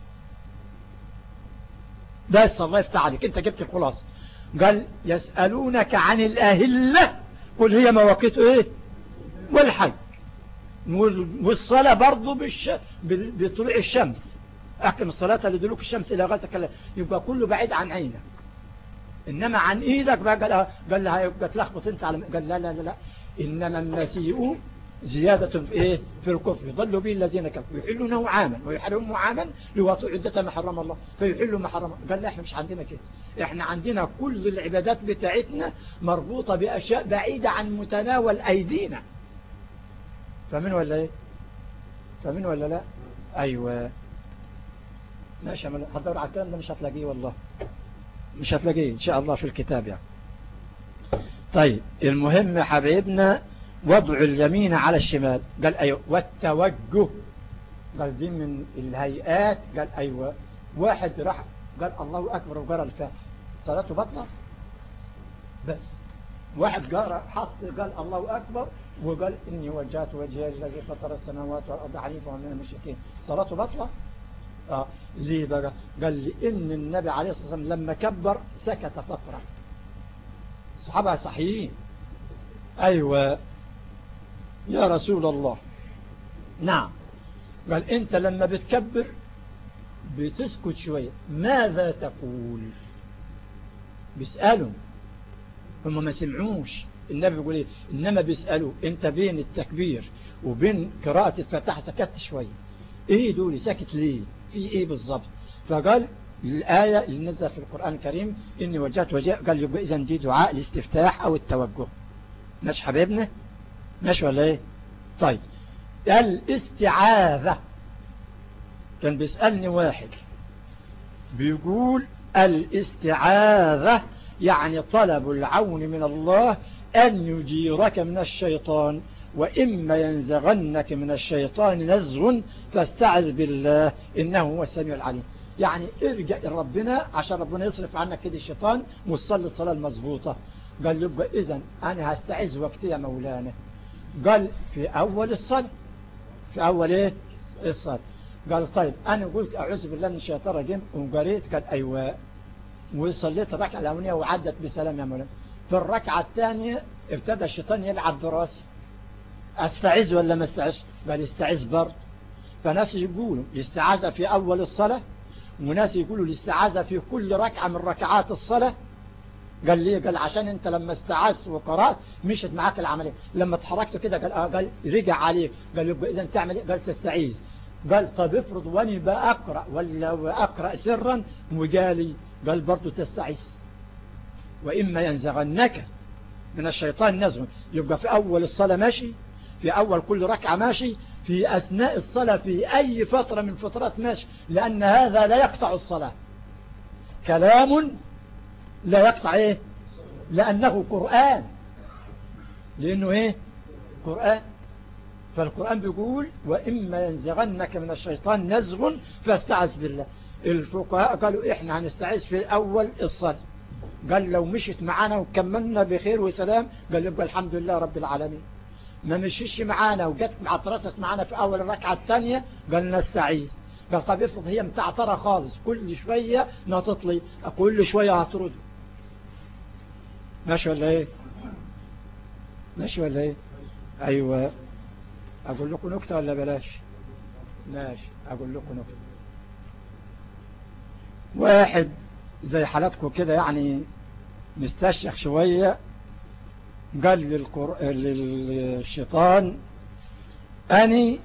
بس الله يفتح عليك انت جبت الخلاصة قال يسألونك عن الأهلة قل هي مواقيت ايه والحج والصلاة برضو بالش... بطلوع الشمس احكم الصلاة لدلوك الشمس الى غسك الله يبقى كله بعيد عن عينك انما عن ايدك بقى قال قال لها يبقى تلخبط انت على قال لا لا لا, لا. انما النسيء زيادة في ايه في الكفر يضل به الذين كفروا يحلونه عاما ويحرمه عاما لوطوا عدة ما حرم الله فيحلوا ما حرم قال لا احنا مش عندنا كده احنا عندنا كل العبادات بتاعتنا مربوطة باشياء بعيدة عن متناول ايدينا فمن ولا ايه فمن ولا لا ايوه ماشي هتدور على الكلام ده مش هتلاقيه والله مش هتلاقيه ان شاء الله في الكتاب يعني طيب المهم يا حبيبنا وضع اليمين على الشمال قال ايوه والتوجه قال دي من الهيئات قال ايوه واحد راح قال الله اكبر وقرا الفاتحه صلاته بطلة بس واحد قال حط قال الله اكبر وقال اني وجهت وجهي الذي فطر السماوات والارض حنيفا ومن المشركين صلاته بطلة اه ليه بقى قال لان النبي عليه الصلاه والسلام لما كبر سكت فتره الصحابه صحيحين ايوه يا رسول الله نعم قال انت لما بتكبر بتسكت شوية ماذا تقول بيسألوا هم ما سمعوش النبي بيقول ايه انما بيسألوا انت بين التكبير وبين قراءة الفتح سكت شوية ايه دول سكت ليه في ايه بالظبط فقال الآية اللي نزل في القرآن الكريم إني وجهت وجه قال يبقى إذا دي دعاء الاستفتاح أو التوجه مش حبيبنا مش ولا ايه طيب الاستعاذة كان بيسألني واحد بيقول الاستعاذة يعني طلب العون من الله أن يجيرك من الشيطان وإما ينزغنك من الشيطان نزغ فاستعذ بالله إنه هو السميع العليم يعني ارجع لربنا عشان ربنا يصرف عنك كده الشيطان وتصلي الصلاة المظبوطة قال يبقى إذن أنا هستعذ وقتي يا مولانا قال في أول الصلاة في أول إيه الصلاة قال طيب أنا قلت أعوذ بالله من الشيطان الرجيم وقريت قال أيوة وصليت الركعة الأولانية وعدت بسلام يا مولانا في الركعة الثانية ابتدى الشيطان يلعب براسي استعذ ولا ما استعذ قال استعذ برضه فناس يقولوا الاستعاذة في أول الصلاة وناس يقولوا الاستعاذة في كل ركعة من ركعات الصلاة قال لي قال عشان انت لما استعذت وقرأت مشت معاك العملية لما اتحركت كده قال آه قال رجع عليك قال يبقى اذا تعمل ايه قال تستعيذ قال طب افرض واني بأقرأ ولا أقرأ سرا وقالي قال برضو تستعيذ وإما ينزغنك من الشيطان نزغ يبقى في أول الصلاة ماشي في أول كل ركعة ماشي في أثناء الصلاة في أي فترة من فترات ماشي لأن هذا لا يقطع الصلاة كلام لا يقطع إيه لأنه قرآن لأنه إيه قرآن فالقرآن بيقول وإما ينزغنك من الشيطان نزغ فاستعذ بالله الفقهاء قالوا إحنا هنستعذ في أول الصلاة قال لو مشت معانا وكملنا بخير وسلام قال يبقى الحمد لله رب العالمين ما مشيش معانا وجت عطرست معانا في أول الركعة الثانية قال نستعيذ قال طب افرض هي متعطرة خالص كل شوية نططلي كل شوية هترد ماشي ولا ايه ماشي ولا ايه ايوه اقول لكم نكتة ولا بلاش ماشي اقول لكم نكتة واحد زي حالاتكم كده يعني مستشيخ شوية قال للقر... للشيطان أني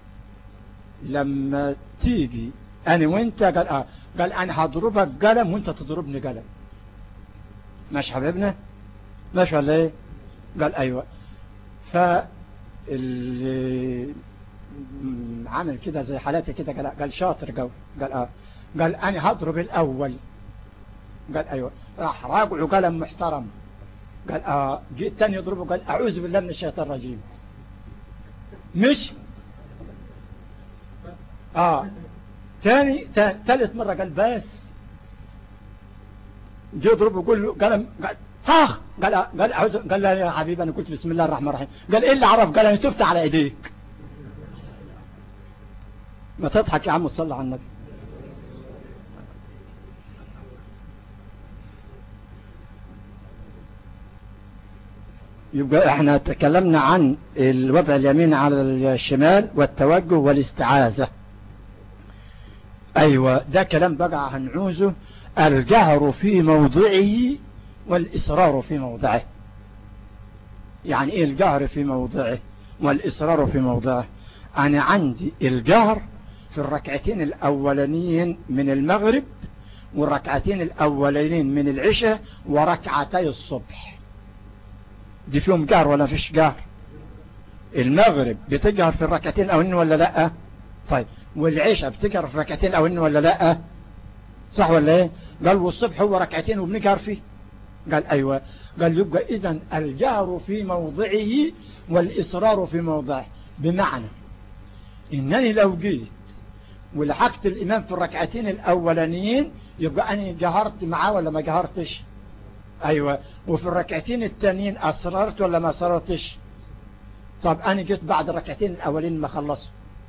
لما تيجي أنا وانت قال آه قال أنا هضربك قلم وانت تضربني قلم ماشي حبيبنا ماشي ولا ايه قال أيوة ف اللي عمل كده زي حالاتي كده قال قال شاطر قوي قال اه قال انا هضرب الاول قال ايوه راح راجعه قلم محترم قال اه جيت تاني يضربه قال اعوذ بالله من الشيطان الرجيم مش اه تاني ثالث مرة قال بس جي يضربه يقول له قلم قال اخ قال قال أعوذ قال لا يا حبيبي انا قلت بسم الله الرحمن الرحيم قال ايه اللي عرف قال انا تفت على ايديك ما تضحك يا عم وصلى على النبي يبقى احنا تكلمنا عن الوضع اليمين على الشمال والتوجه والاستعاذة ايوه ده كلام بقى هنعوزه الجهر في موضعه والإصرار في موضعه يعني ايه الجهر في موضعه والإصرار في موضعه انا عندي الجهر في الركعتين الاولانيين من المغرب والركعتين الاولانيين من العشاء وركعتي الصبح دي فيهم جهر ولا فيش جهر المغرب بتجهر في الركعتين الاولانيين ولا لا طيب والعشاء بتجهر في الركعتين الاولانيين ولا لا صح ولا ايه قال والصبح هو ركعتين وبنجهر فيه قال أيوة قال يبقى إذا الجهر في موضعه والإصرار في موضعه بمعنى إنني لو جيت ولحقت الإمام في الركعتين الأولانيين يبقى أنا جهرت معاه ولا ما جهرتش أيوة وفي الركعتين التانيين أصررت ولا ما أصررتش طب أنا جيت بعد الركعتين الأولين ما خلصوا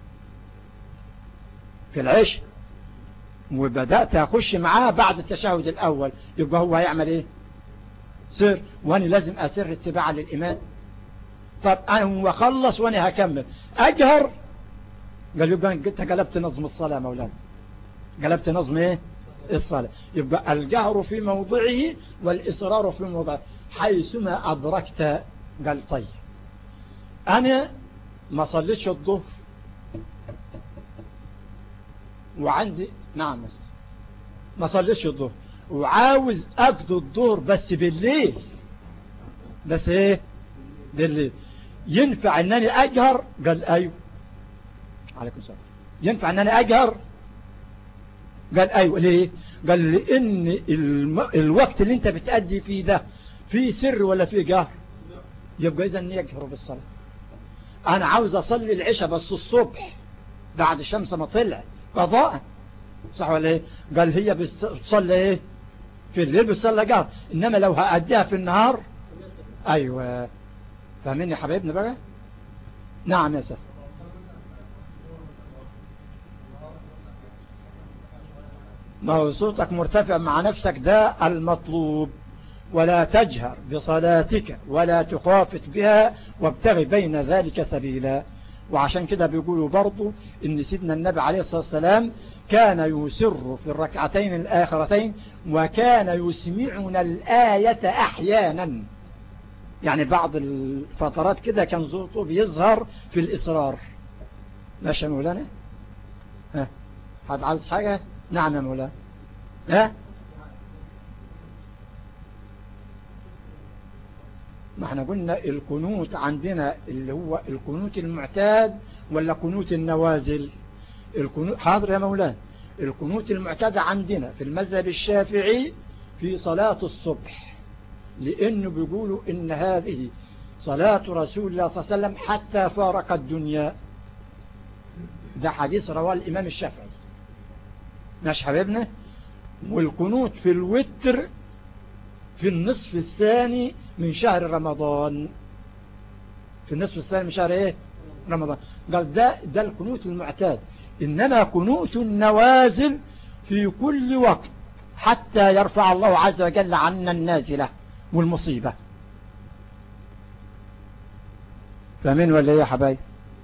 في العيش وبدأت أخش معاه بعد التشهد الأول يبقى هو هيعمل إيه سر وانا لازم اسر اتباعا للامام طب انا وخلص وانا هكمل اجهر قال يبقى انت قلبت نظم الصلاة مولانا قلبت نظم ايه الصلاة يبقى الجهر في موضعه والاصرار في موضعه حيثما ادركت قال طيب انا ما صليتش الظهر وعندي نعم ما صليتش الظهر وعاوز اقضي الظهر بس بالليل بس ايه بالليل ينفع انني اجهر قال ايوه عليكم السلام ينفع انني اجهر قال ايوه ليه قال لان الم... الوقت اللي انت بتأدي فيه ده فيه سر ولا فيه جهر يبقى اذا يجهر بالصلاة انا عاوز اصلي العشاء بس الصبح بعد الشمس ما طلع قضاء صح ولا ايه قال هي بتصلي ايه في الليل بتصلي جهر انما لو هأديها في النهار ايوه فاهمين يا حبايبنا بقى نعم يا سيدي ما هو صوتك مرتفع مع نفسك ده المطلوب ولا تجهر بصلاتك ولا تخافت بها وابتغي بين ذلك سبيلا وعشان كده بيقولوا برضو ان سيدنا النبي عليه الصلاة والسلام كان يسر في الركعتين الآخرتين وكان يسمعنا الآية أحيانا يعني بعض الفترات كده كان صوته بيظهر في الإصرار ماشي يا مولانا ها حد عاوز حاجة نعم يا مولانا ها ما احنا قلنا القنوت عندنا اللي هو القنوت المعتاد ولا قنوت النوازل القنوت حاضر يا مولانا القنوت المعتاد عندنا في المذهب الشافعي في صلاة الصبح لأنه بيقولوا إن هذه صلاة رسول الله صلى الله عليه وسلم حتى فارق الدنيا ده حديث رواه الإمام الشافعي ماشي حبيبنا والقنوت في الوتر في النصف الثاني من شهر رمضان في النصف الثاني من شهر ايه رمضان قال ده ده القنوت المعتاد إنما قنوت النوازل في كل وقت حتى يرفع الله عز وجل عنا النازلة والمصيبة فمن ولا ايه يا حبايب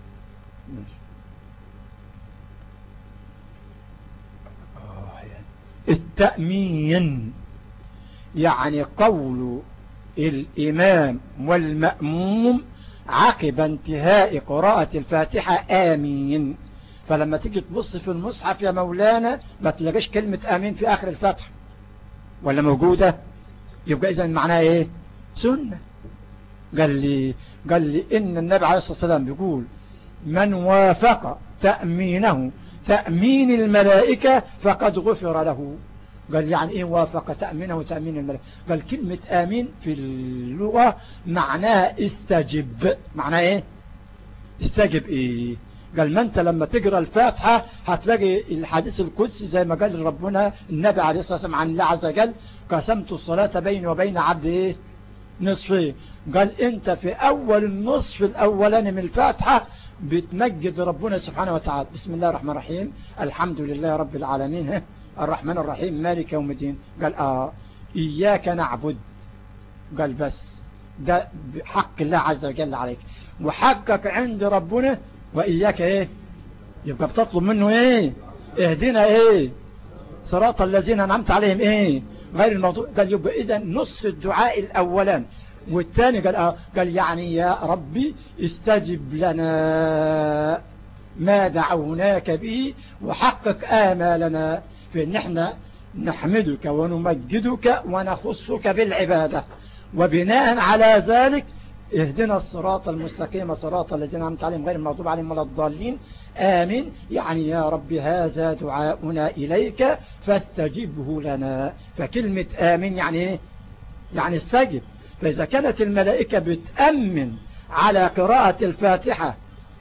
التأمين يعني قول الإمام والمأموم عقب انتهاء قراءة الفاتحة آمين فلما تيجي تبص في المصحف يا مولانا ما تلاقيش كلمة آمين في آخر الفتح ولا موجودة يبقى إذا معناها إيه سنة قال لي قال لي إن النبي عليه الصلاة والسلام بيقول من وافق تأمينه تأمين الملائكة فقد غفر له قال يعني إيه وافق تأمينه تأمين الملائكة قال كلمة آمين في اللغة معناها استجب معناها إيه استجب إيه قال ما انت لما تقرأ الفاتحة هتلاقي الحديث القدسي زي ما قال ربنا النبي عليه الصلاة والسلام عن الله عز وجل قسمت الصلاة بيني وبين عبد ايه نصفين قال انت في اول النصف الاولاني من الفاتحة بتمجد ربنا سبحانه وتعالى بسم الله الرحمن الرحيم الحمد لله رب العالمين الرحمن الرحيم مالك يوم الدين قال اه اياك نعبد قال بس ده حق الله عز وجل عليك وحقك عند ربنا وإياك إيه يبقى بتطلب منه إيه اهدنا إيه صراط الذين أنعمت عليهم إيه غير الموضوع قال يبقى إذا نص الدعاء الأولان والثاني قال آه قال يعني يا ربي استجب لنا ما دعوناك به وحقق آمالنا في ان احنا نحمدك ونمجدك ونخصك بالعبادة وبناء على ذلك اهدنا الصراط المستقيم صراط الذين أنعمت عليهم غير المغضوب عليهم ولا الضالين آمين يعني يا رب هذا دعاؤنا إليك فاستجبه لنا فكلمة آمين يعني ايه يعني استجب فإذا كانت الملائكة بتأمن على قراءة الفاتحة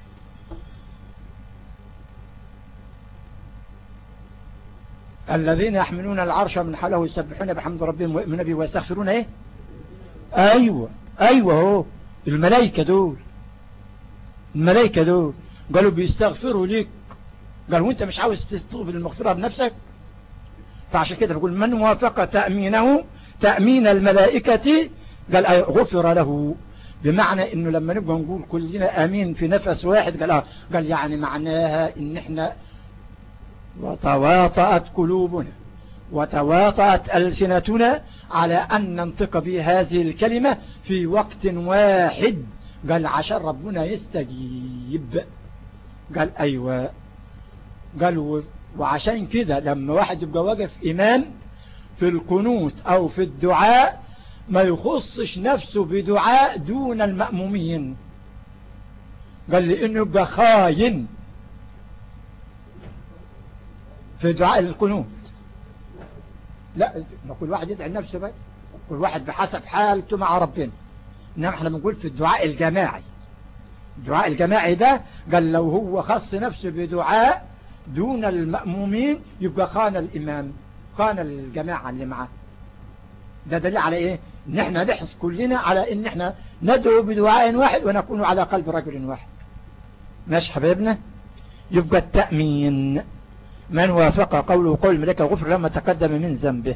الذين يحملون العرش من حوله يسبحون بحمد ربهم ويؤمنون به ويستغفرون ايه ايوه ايوه هو الملائكة دول الملائكة دول قالوا بيستغفروا ليك قالوا وانت مش عاوز تطلب المغفرة بنفسك فعشان كده بقول من وافق تأمينه تأمين الملائكة قال غفر له بمعنى انه لما نبقى نقول كلنا امين في نفس واحد قال اه قال يعني معناها ان احنا وتواطأت قلوبنا وتواطأت ألسنتنا على أن ننطق بهذه الكلمة في وقت واحد قال عشان ربنا يستجيب قال أيوة قال وعشان كده لما واحد يبقى واقف إمام في القنوت أو في الدعاء ما يخصش نفسه بدعاء دون المأمومين قال لي إنه يبقى خاين في دعاء القنوت لا ما كل واحد يدعي لنفسه بقى كل واحد بحسب حالته مع ربنا انما احنا بنقول في الدعاء الجماعي الدعاء الجماعي ده قال لو هو خص نفسه بدعاء دون المأمومين يبقى خان الإمام خان الجماعة اللي معاه ده دليل على ايه ان احنا نحس كلنا على ان احنا ندعو بدعاء واحد ونكون على قلب رجل واحد ماشي حبيبنا يبقى التأمين من وافق قوله قول الملك الغفر لما تقدم من ذنبه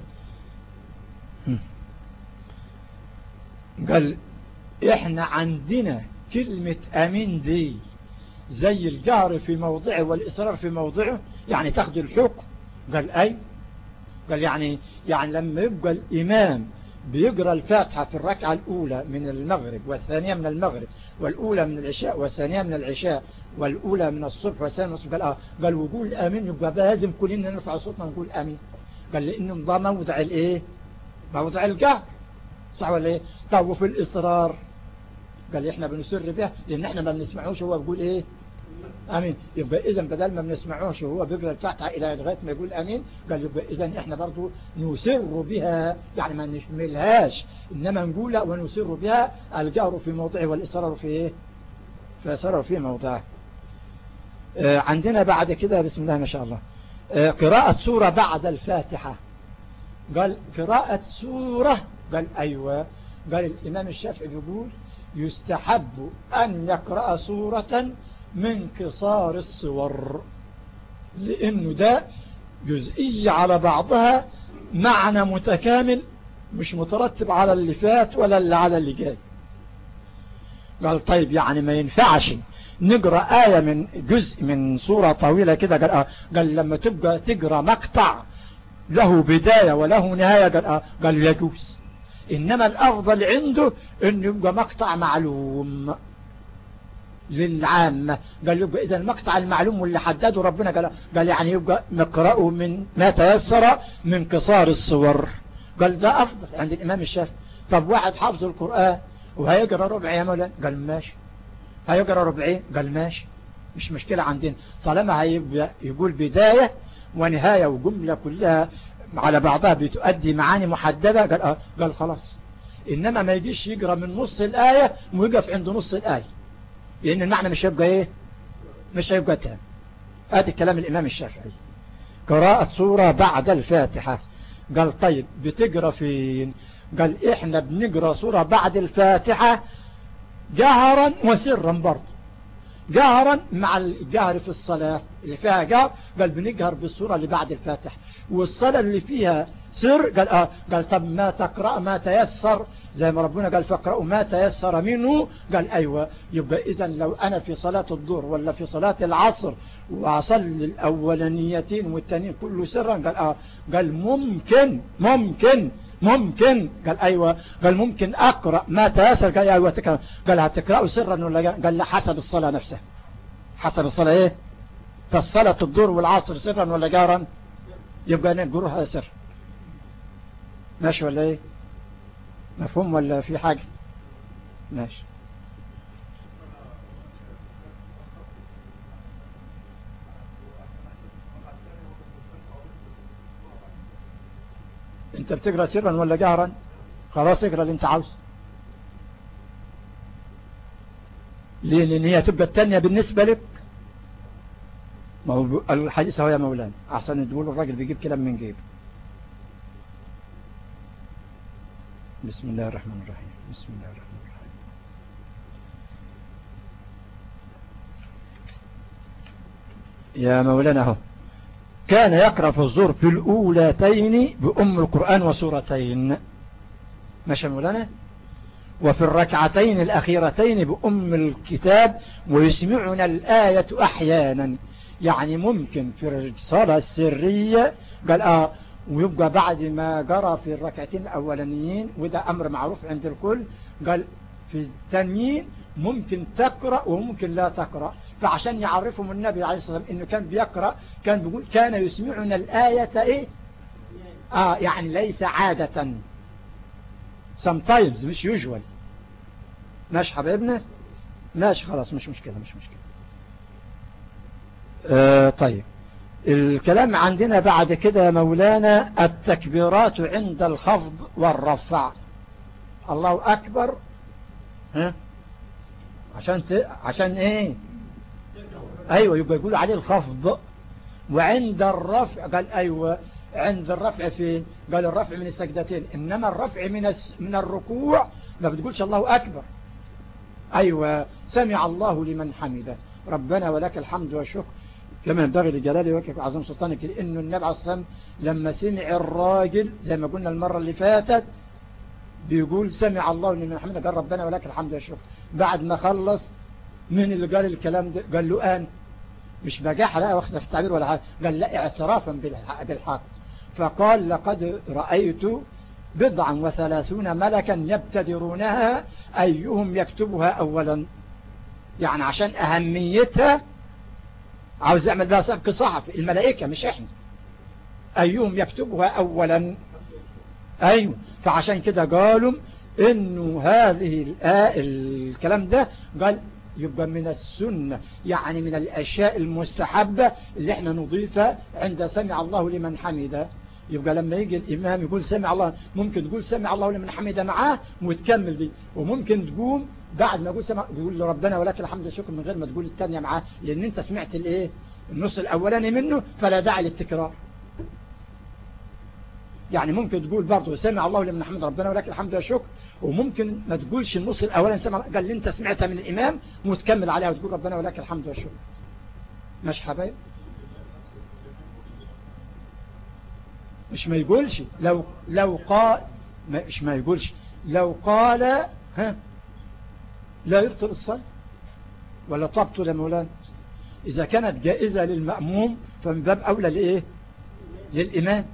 قال احنا عندنا كلمة امين دي زي الجهر في موضعه والإصرار في موضعه يعني تاخد الحكم قال أي قال يعني يعني لما يبقى الإمام بيقرأ الفاتحة في الركعة الأولى من المغرب والثانية من المغرب والأولى من العشاء والثانية من العشاء والأولى من الصبح والثانية من الصبح قال آه قال وقول آمين يبقى لازم كلنا نرفع صوتنا ونقول آمين قال لأنه ده موضع الإيه موضع الجهر صح ولا إيه طب وفي الإصرار قال احنا بنسر به لان احنا ما بنسمعوش هو بيقول ايه امين يبقى اذا بدل ما بنسمعوش وهو بيقرا الفاتحه الى لغايه ما يقول امين قال يبقى اذا احنا برضو نسر بها يعني ما نشملهاش انما نقولها ونسر بها الجهر في موضعه والاصرار في ايه فاصرار في موضعه آه عندنا بعد كده بسم الله ما شاء الله آه قراءة سورة بعد الفاتحة قال قراءة سورة قال أيوة قال الإمام الشافعي بيقول يستحب أن يقرأ سورة من قصار الصور لأنه ده جزئية على بعضها معنى متكامل مش مترتب على اللي فات ولا اللي على اللي جاي قال طيب يعني ما ينفعش نقرأ آية من جزء من سورة طويلة كده قال, آه قال لما تبقى تقرأ مقطع له بداية وله نهاية قال, آه قال يجوز إنما الأفضل عنده أنه يبقى مقطع معلوم للعامة قال يبقى إذا المقطع المعلوم واللي حدده ربنا قال, قال يعني يبقى نقرأه من ما تيسر من قصار الصور قال ده أفضل عند الإمام الشافعي طب واحد حافظ القرآن وهيقرأ ربع يا مولانا قال ماشي هيقرأ ربعين قال ماشي مش مشكلة عندنا طالما هيبقى يقول بداية ونهاية وجملة كلها على بعضها بتؤدي معاني محددة قال, آه قال خلاص إنما ما يجيش يقرأ من نص الآية ويقف عند نص الآية لأن المعنى مش هيبقى إيه مش هيبقى تام آتي كلام الإمام الشافعي قراءة سورة بعد الفاتحة قال طيب بتقرأ فين قال إحنا بنقرأ سورة بعد الفاتحة جهرا وسرا برضه جهرا مع الجهر في الصلاة اللي فيها جهر قال بنجهر بالسورة اللي بعد الفاتح والصلاة اللي فيها سر قال آه قال طب ما تقرأ ما تيسر زي ما ربنا قال فاقرأوا ما تيسر منه قال أيوة يبقى إذا لو أنا في صلاة الظهر ولا في صلاة العصر وأصلي الأولانيتين والتانيين كله سرا قال آه قال ممكن ممكن ممكن قال أيوة قال ممكن أقرأ ما تيسر قال أيوة تقرأ قال هتقرأه سرا ولا قال لا حسب الصلاة نفسها حسب الصلاة إيه فالصلاة الظهر والعصر سرا ولا جارا يبقى نقول هذا سر ماشي ولا ايه مفهوم ولا في حاجة ماشي انت بتقرأ سرا ولا جهرا خلاص اقرأ اللي انت عاوز ليه لان هي تبقى التانية بالنسبة لك ما هو الحديث هو يا مولانا احسن تقول الراجل بيجيب كلام من جيبه بسم الله الرحمن الرحيم بسم الله الرحمن الرحيم يا مولانا هو كان يقرأ في الزور في الأولتين بأم القرآن وسورتين ماشي مولانا وفي الركعتين الأخيرتين بأم الكتاب ويسمعنا الآية أحيانا يعني ممكن في الصلاة السرية قال آه ويبقى بعد ما جرى في الركعتين الأولانيين وده أمر معروف عند الكل قال في التانيين ممكن تقرأ وممكن لا تقرأ فعشان يعرفهم النبي عليه الصلاة والسلام إنه كان بيقرأ كان بيقول كان يسمعنا الآية إيه آه يعني ليس عادة sometimes مش usual ماشي حبيبنا ماشي خلاص مش مشكلة مش مشكلة آه طيب الكلام عندنا بعد كده مولانا التكبيرات عند الخفض والرفع الله أكبر ها عشان ت... عشان ايه ايوه يبقى يقولوا عليه الخفض وعند الرفع قال ايوه عند الرفع فين قال الرفع من السجدتين انما الرفع من الس... من الركوع ما بتقولش الله اكبر ايوه سمع الله لمن حمده ربنا ولك الحمد والشكر كما ينبغي لجلال وجهك وعظيم سلطانك لانه النبي عليه الصلاه لما سمع الراجل زي ما قلنا المره اللي فاتت بيقول سمع الله لمن حمده قال ربنا ولك الحمد والشكر بعد ما خلص من اللي قال الكلام ده قال له أنا مش بجاحة لا واخد في التعبير ولا حاجة قال لا اعترافا بالحق فقال لقد رأيت بضعا وثلاثون ملكا يبتدرونها أيهم يكتبها أولا يعني عشان أهميتها عاوز يعمل بها سبك صحفي الملائكة مش احنا أيهم يكتبها أولا أيوه فعشان كده قالوا انه هذه الكلام ده قال يبقى من السنة يعني من الأشياء المستحبة اللي احنا نضيفها عند سمع الله لمن حمده يبقى لما يجي الإمام يقول سمع الله ممكن تقول سمع الله لمن حمده معاه وتكمل دي وممكن تقوم بعد ما يقول سمع يقول ربنا ولك الحمد والشكر من غير ما تقول الثانية معاه لأن انت سمعت الايه النص الأولاني منه فلا داعي للتكرار يعني ممكن تقول برضه سمع الله لمن حمد ربنا ولك الحمد والشكر وممكن ما تقولش النص الأولاني سمع قال لي انت سمعتها من الإمام وتكمل عليها وتقول ربنا ولك الحمد والشكر مش حبايب مش ما يقولش لو لو قال مش ما يقولش لو قال ها لا يبطل الصلاة ولا تبطل يا مولانا إذا كانت جائزة للمأموم فمن باب أولى لإيه للإمام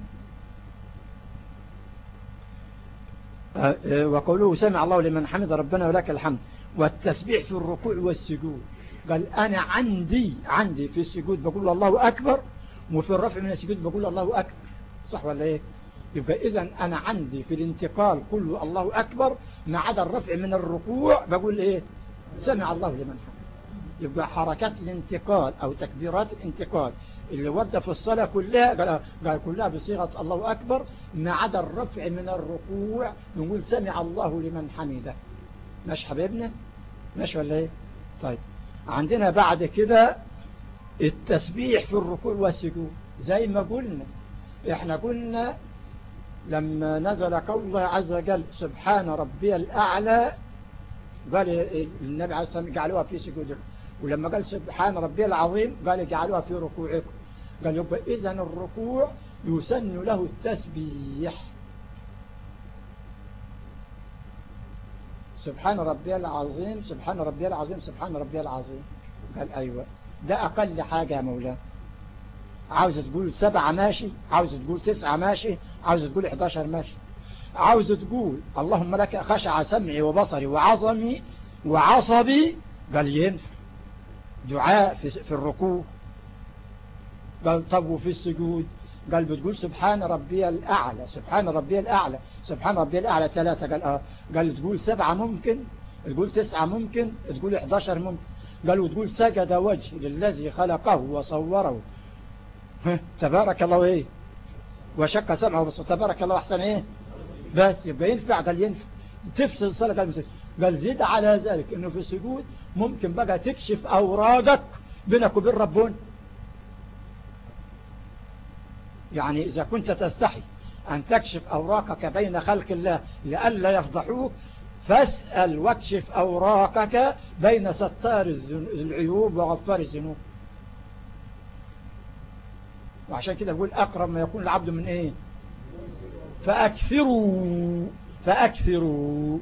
وقوله سمع الله لمن حمد ربنا ولك الحمد والتسبيح في الركوع والسجود قال أنا عندي عندي في السجود بقول الله أكبر وفي الرفع من السجود بقول الله أكبر صح ولا إيه يبقى إذا أنا عندي في الانتقال كله الله أكبر ما عدا الرفع من الركوع بقول إيه سمع الله لمن حمد يبقى حركات الانتقال أو تكبيرات الانتقال اللي ودى في الصلاة كلها قال, قال كلها بصيغة الله أكبر ما عدا الرفع من الركوع نقول سمع الله لمن حمده مش حبيبنا مش ولا ايه طيب عندنا بعد كده التسبيح في الركوع والسجود زي ما قلنا احنا قلنا لما نزل قول الله عز وجل سبحان ربي الأعلى قال النبي عليه الصلاة والسلام جعلوها في سجودكم ولما قال سبحان ربي العظيم قال جعلوها في ركوعكم قال يبقى إذن الركوع يسن له التسبيح سبحان ربي العظيم سبحان ربي العظيم سبحان ربي العظيم قال أيوة ده أقل حاجة يا مولانا عاوز تقول سبعة ماشي عاوز تقول تسعة ماشي عاوز تقول 11 ماشي عاوز تقول اللهم لك خشع سمعي وبصري وعظمي وعصبي قال ينفع دعاء في, في الركوع قال طب وفي السجود قال بتقول سبحان ربي الأعلى سبحان ربي الأعلى سبحان ربي الأعلى ثلاثة قال آه قال تقول سبعة ممكن تقول تسعة ممكن تقول 11 ممكن قال وتقول سجد وجه للذي خلقه وصوره تبارك الله ايه وشق سمعه بس تبارك الله احسن ايه بس يبقى ينفع قال ينفع تفصل الصلاة قال مسجد قال زيد على ذلك انه في السجود ممكن بقى تكشف اوراقك بينك وبين ربنا يعني إذا كنت تستحي أن تكشف أوراقك بين خلق الله لئلا يفضحوك فاسأل واكشف أوراقك بين ستار العيوب وغفار الذنوب وعشان كده بقول أقرب ما يكون العبد من إيه فأكثروا فأكثروا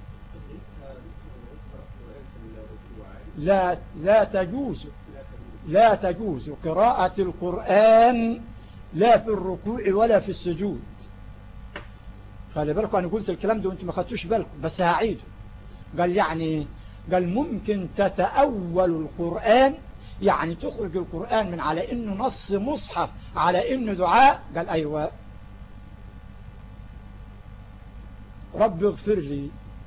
لا لا تجوز لا تجوز قراءة القرآن لا في الركوع ولا في السجود خلي بالكم أنا قلت الكلام ده وانتم ما خدتوش بالكم بس هعيده قال يعني قال ممكن تتأول القرآن يعني تخرج القرآن من على انه نص مصحف على انه دعاء قال ايوه رب اغفر لي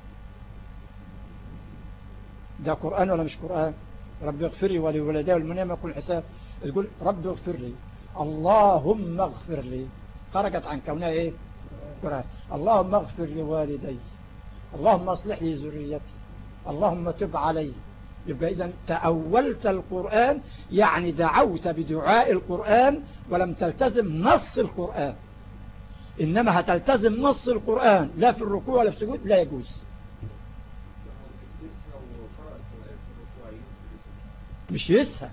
ده قرآن ولا مش قرآن رب اغفر لي ولوالدي والمنام يكون حساب تقول رب اغفر لي اللهم اغفر لي خرجت عن كونها ايه قرآن اللهم اغفر لوالدي اللهم اصلح لي ذريتي اللهم تب علي يبقى إذا تأولت القرآن يعني دعوت بدعاء القرآن ولم تلتزم نص القرآن إنما هتلتزم نص القرآن لا في الركوع ولا في السجود لا يجوز مش يسهى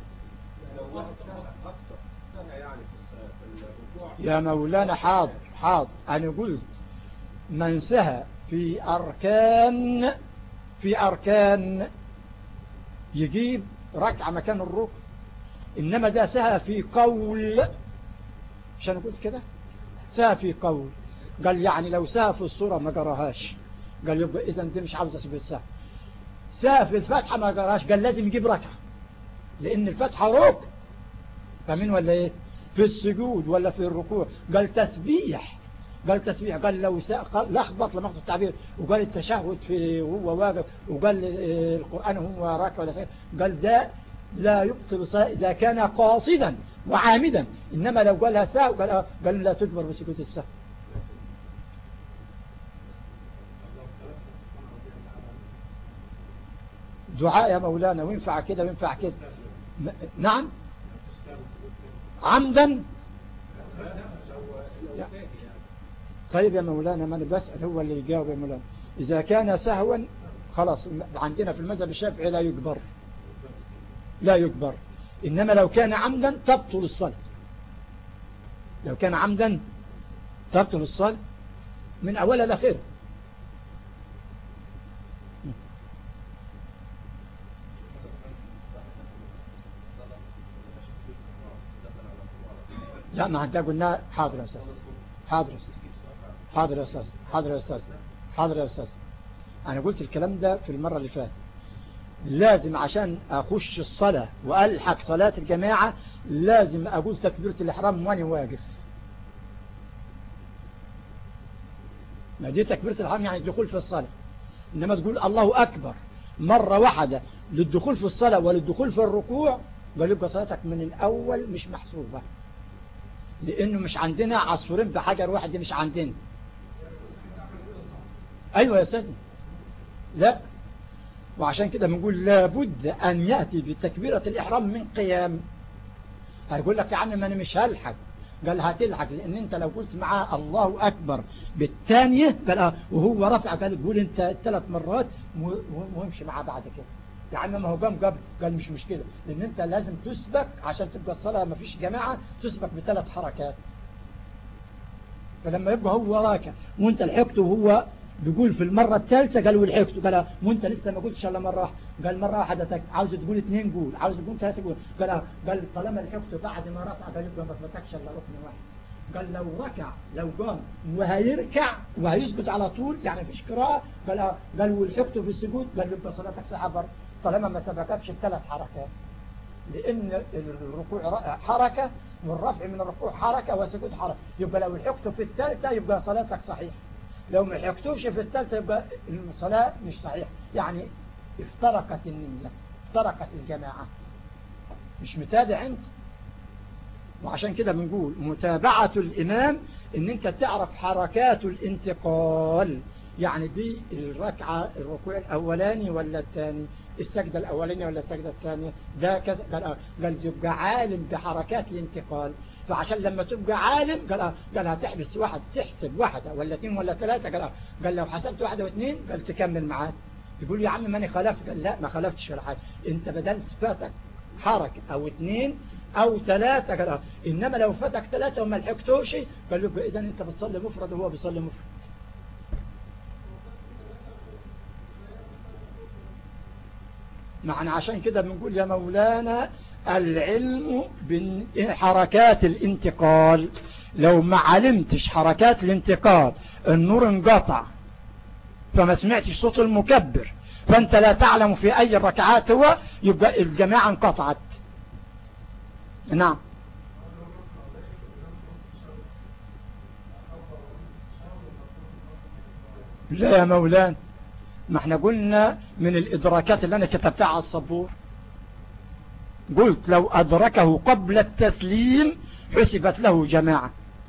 يا مولانا حاضر حاضر أنا قلت من سهى في أركان في أركان يجيب ركعة مكان الركن إنما ده سهى في قول عشان قلت كده سهى في قول قال يعني لو سهى في الصورة ما قراهاش قال يبقى إذا دي مش عاوز أثبت سهى سهى في الفتحة ما قراهاش قال لازم يجيب ركعة لأن الفتحة ركن فمن ولا إيه في السجود ولا في الركوع قال تسبيح قال تسبيح قال لو لخبط لمقصد التعبير وقال التشهد في هو واقف وقال القرآن هو راكع ولا سيء قال ده لا يبطل إذا كان قاصدا وعامدا إنما لو قالها سهو قال, قال لا تجبر بسكوت السهو دعاء يا مولانا وينفع كده وينفع كده نعم عمدا طيب يا مولانا ما انا بسأل هو اللي يجاوب يا مولانا إذا كان سهوا خلاص عندنا في المذهب الشافعي لا يجبر لا يجبر إنما لو كان عمدا تبطل الصلاة لو كان عمدا تبطل الصلاة من أولها لآخرها لا ما انت قلنا حاضر يا استاذ حاضر يا استاذ حاضر يا استاذ حاضر يا استاذ حاضر يا استاذ انا قلت الكلام ده في المرة اللي فاتت لازم عشان اخش الصلاة والحق صلاة الجماعة لازم اقول تكبيرة الاحرام وانا واقف ما دي تكبيرة الاحرام يعني الدخول في الصلاة انما تقول الله اكبر مرة واحدة للدخول في الصلاة وللدخول في الركوع قال يبقى صلاتك من الاول مش محسوبة لانه مش عندنا عصفورين بحجر واحد دي مش عندنا ايوه يا سيدنا لا وعشان كده بنقول لابد ان يأتي بتكبيرة الاحرام من قيام هيقول لك يا عم ما انا مش هلحق قال هتلحق لان انت لو قلت معاه الله اكبر بالثانية قال اه وهو رفع قال قول انت ثلاث مرات وامشي معاه بعد كده يا عم ما هو قام قبل قال مش مشكلة لان انت لازم تسبك عشان تبقى الصلاة ما فيش جماعة تسبك بثلاث حركات فلما يبقى هو راكع وانت لحقته وهو بيقول في المرة الثالثة قال ولحقته قال وانت لسه ما قلتش الا مرة واحدة قال مرة واحدة عاوز تقول اثنين قول عاوز تقول ثلاثة قول قال قال طالما لحقته بعد ما رفع قال يبقى ما فاتكش الا ركن واحد قال لو ركع لو قام وهيركع وهيسجد على طول يعني فيش قراءة قال قال ولحقته في السجود قال يبقى صلاتك صحة طالما ما سبقتش بثلاث حركات لأن الركوع حركة والرفع من الركوع حركة والسجود حركة يبقى لو لحقته في الثالثة يبقى صلاتك صحيحة لو ما لحقتوش في الثالثة يبقى الصلاة مش صحيحة يعني افترقت النية افترقت الجماعة مش متابع انت وعشان كده بنقول متابعة الإمام ان انت تعرف حركات الانتقال يعني دي الركعة الركوع الأولاني ولا الثاني السجدة الأولانية ولا السجدة الثانية ده كذا قال قال تبقى عالم بحركات الانتقال فعشان لما تبقى عالم قال قال هتحبس واحد تحسب واحدة ولا اثنين ولا ثلاثة قال قال لو حسبت واحدة واثنين قال تكمل معاه يقول يا عم ماني خالفت قال لا ما خالفتش ولا حاجة انت بدل فاتك حركة او اثنين او ثلاثة قال انما لو فاتك ثلاثة وما لحقتوش قال له اذا انت بتصلي مفرد وهو بيصلي مفرد معنى عشان كده بنقول يا مولانا العلم بحركات الانتقال لو ما علمتش حركات الانتقال النور انقطع فما سمعتش صوت المكبر فانت لا تعلم في اي الركعات هو يبقى الجماعة انقطعت نعم لا يا مولانا ما احنا قلنا من الإدراكات اللي أنا كتبتها على الصبور قلت لو أدركه قبل التسليم حسبت له جماعة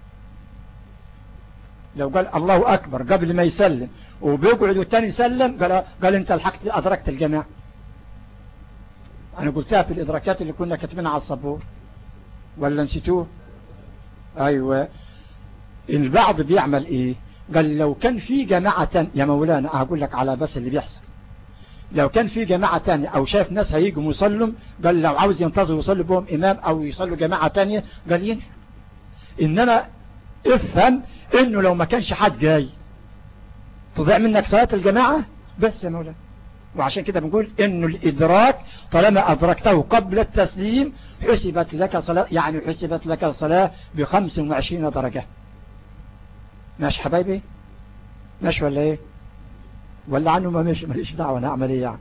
لو قال الله أكبر قبل ما يسلم وبيقعد والتاني يسلم قال, قال انت الحقت أدركت الجماعة أنا قلتها في الإدراكات اللي كنا كاتبينها على الصبور ولا نسيتوه أيوة البعض بيعمل إيه قال لو كان في جماعة تانية يا مولانا هقول لك على بس اللي بيحصل لو كان في جماعة تانية او شايف ناس هيجوا يصلوا قال لو عاوز ينتظر يصلي بهم امام او يصلوا جماعة تانية قال ينفع انما افهم انه لو ما كانش حد جاي تضيع منك صلاة الجماعة بس يا مولانا وعشان كده بنقول انه الادراك طالما ادركته قبل التسليم حسبت لك صلاة يعني حسبت لك صلاة ب 25 درجة ماشي حبايبي ماشي ولا ايه ولا عنه ما ماشي ماليش دعوة انا اعمل ايه يعني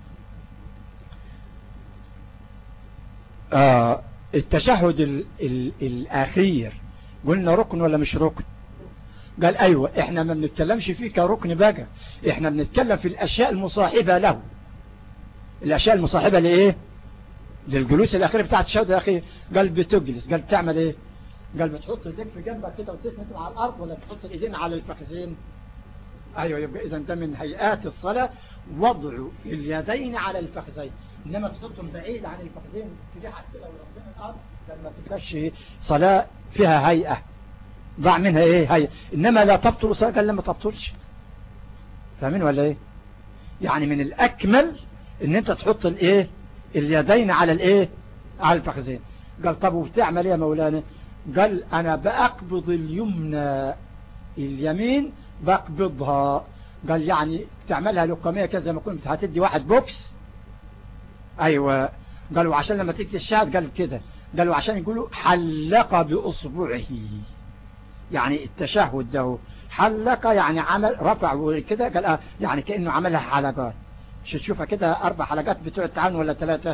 آه التشهد ال ال الاخير قلنا ركن ولا مش ركن قال ايوه احنا ما بنتكلمش فيه كركن بقى احنا بنتكلم في الاشياء المصاحبة له الاشياء المصاحبة لايه للجلوس الاخير بتاع التشهد الاخير قال بتجلس قال تعمل ايه قال بتحط ايديك في جنبك كده وتسند على الارض ولا بتحط الايدين على الفخذين ايوه يبقى اذا ده من هيئات الصلاة وضع اليدين على الفخذين انما تحطهم بعيد عن الفخذين تجي حتى لو ربنا الارض لما تبقاش صلاة فيها هيئة ضع منها ايه هيئة انما لا تبطل صلاة قال لما تبطلش فاهمين ولا ايه يعني من الاكمل ان انت تحط الايه اليدين على الايه على الفخذين قال طب وبتعمل ايه يا مولانا قال انا بأقبض اليمنى اليمين بقبضها قال يعني تعملها لقمية كذا زي ما كنت هتدي واحد بوكس ايوه قالوا عشان لما تكتي الشهد قال كده قالوا عشان يقولوا حلق بأصبعه يعني التشهد ده حلق يعني عمل رفع وكده قال آه يعني كأنه عملها حلقات شو تشوفها كده أربع حلقات بتوع التعاون ولا ثلاثة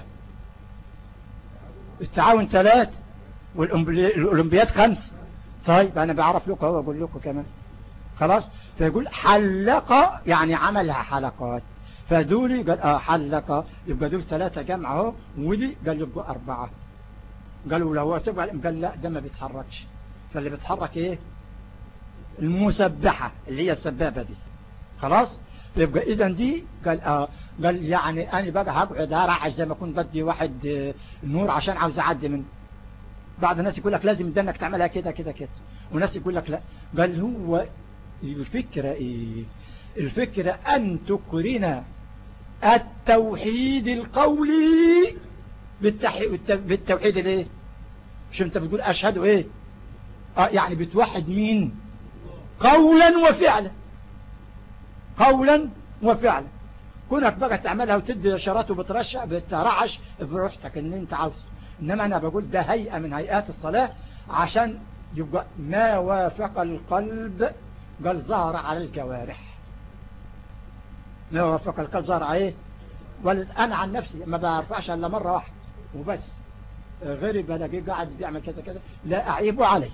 التعاون ثلاث والأولمبياد خمس طيب أنا بعرف لكم هو أقول لكم كمان خلاص فيقول حلق يعني عملها حلقات فدولي قال اه حلق يبقى دول ثلاثة جمع اهو ودي قال يبقى أربعة قالوا لو تبقى قال لا ده ما بيتحركش فاللي بيتحرك ايه المسبحة اللي هي السبابة دي خلاص يبقى اذا دي قال اه قال يعني انا بقى هقعد ارعش زي ما كنت بدي واحد آه نور عشان عاوز اعدي من بعض الناس يقول لك لازم دنك تعملها كده كده كده وناس يقول لك لا قال هو الفكرة ايه الفكرة ان تقرن التوحيد القولي بالتوحيد الايه مش انت بتقول اشهد ايه اه يعني بتوحد مين قولا وفعلا قولا وفعلا كونك بقى تعملها وتدي اشارات وبترشع بترعش بروحتك ان انت عاوز انما انا بقول ده هيئة من هيئات الصلاة عشان يبقى ما وافق القلب قال ظهر على الجوارح ما وافق القلب ظهر على ايه انا عن نفسي ما برفعش الا مرة واحدة وبس غيري بلاقيه قاعد بيعمل كذا كذا لا اعيب عليه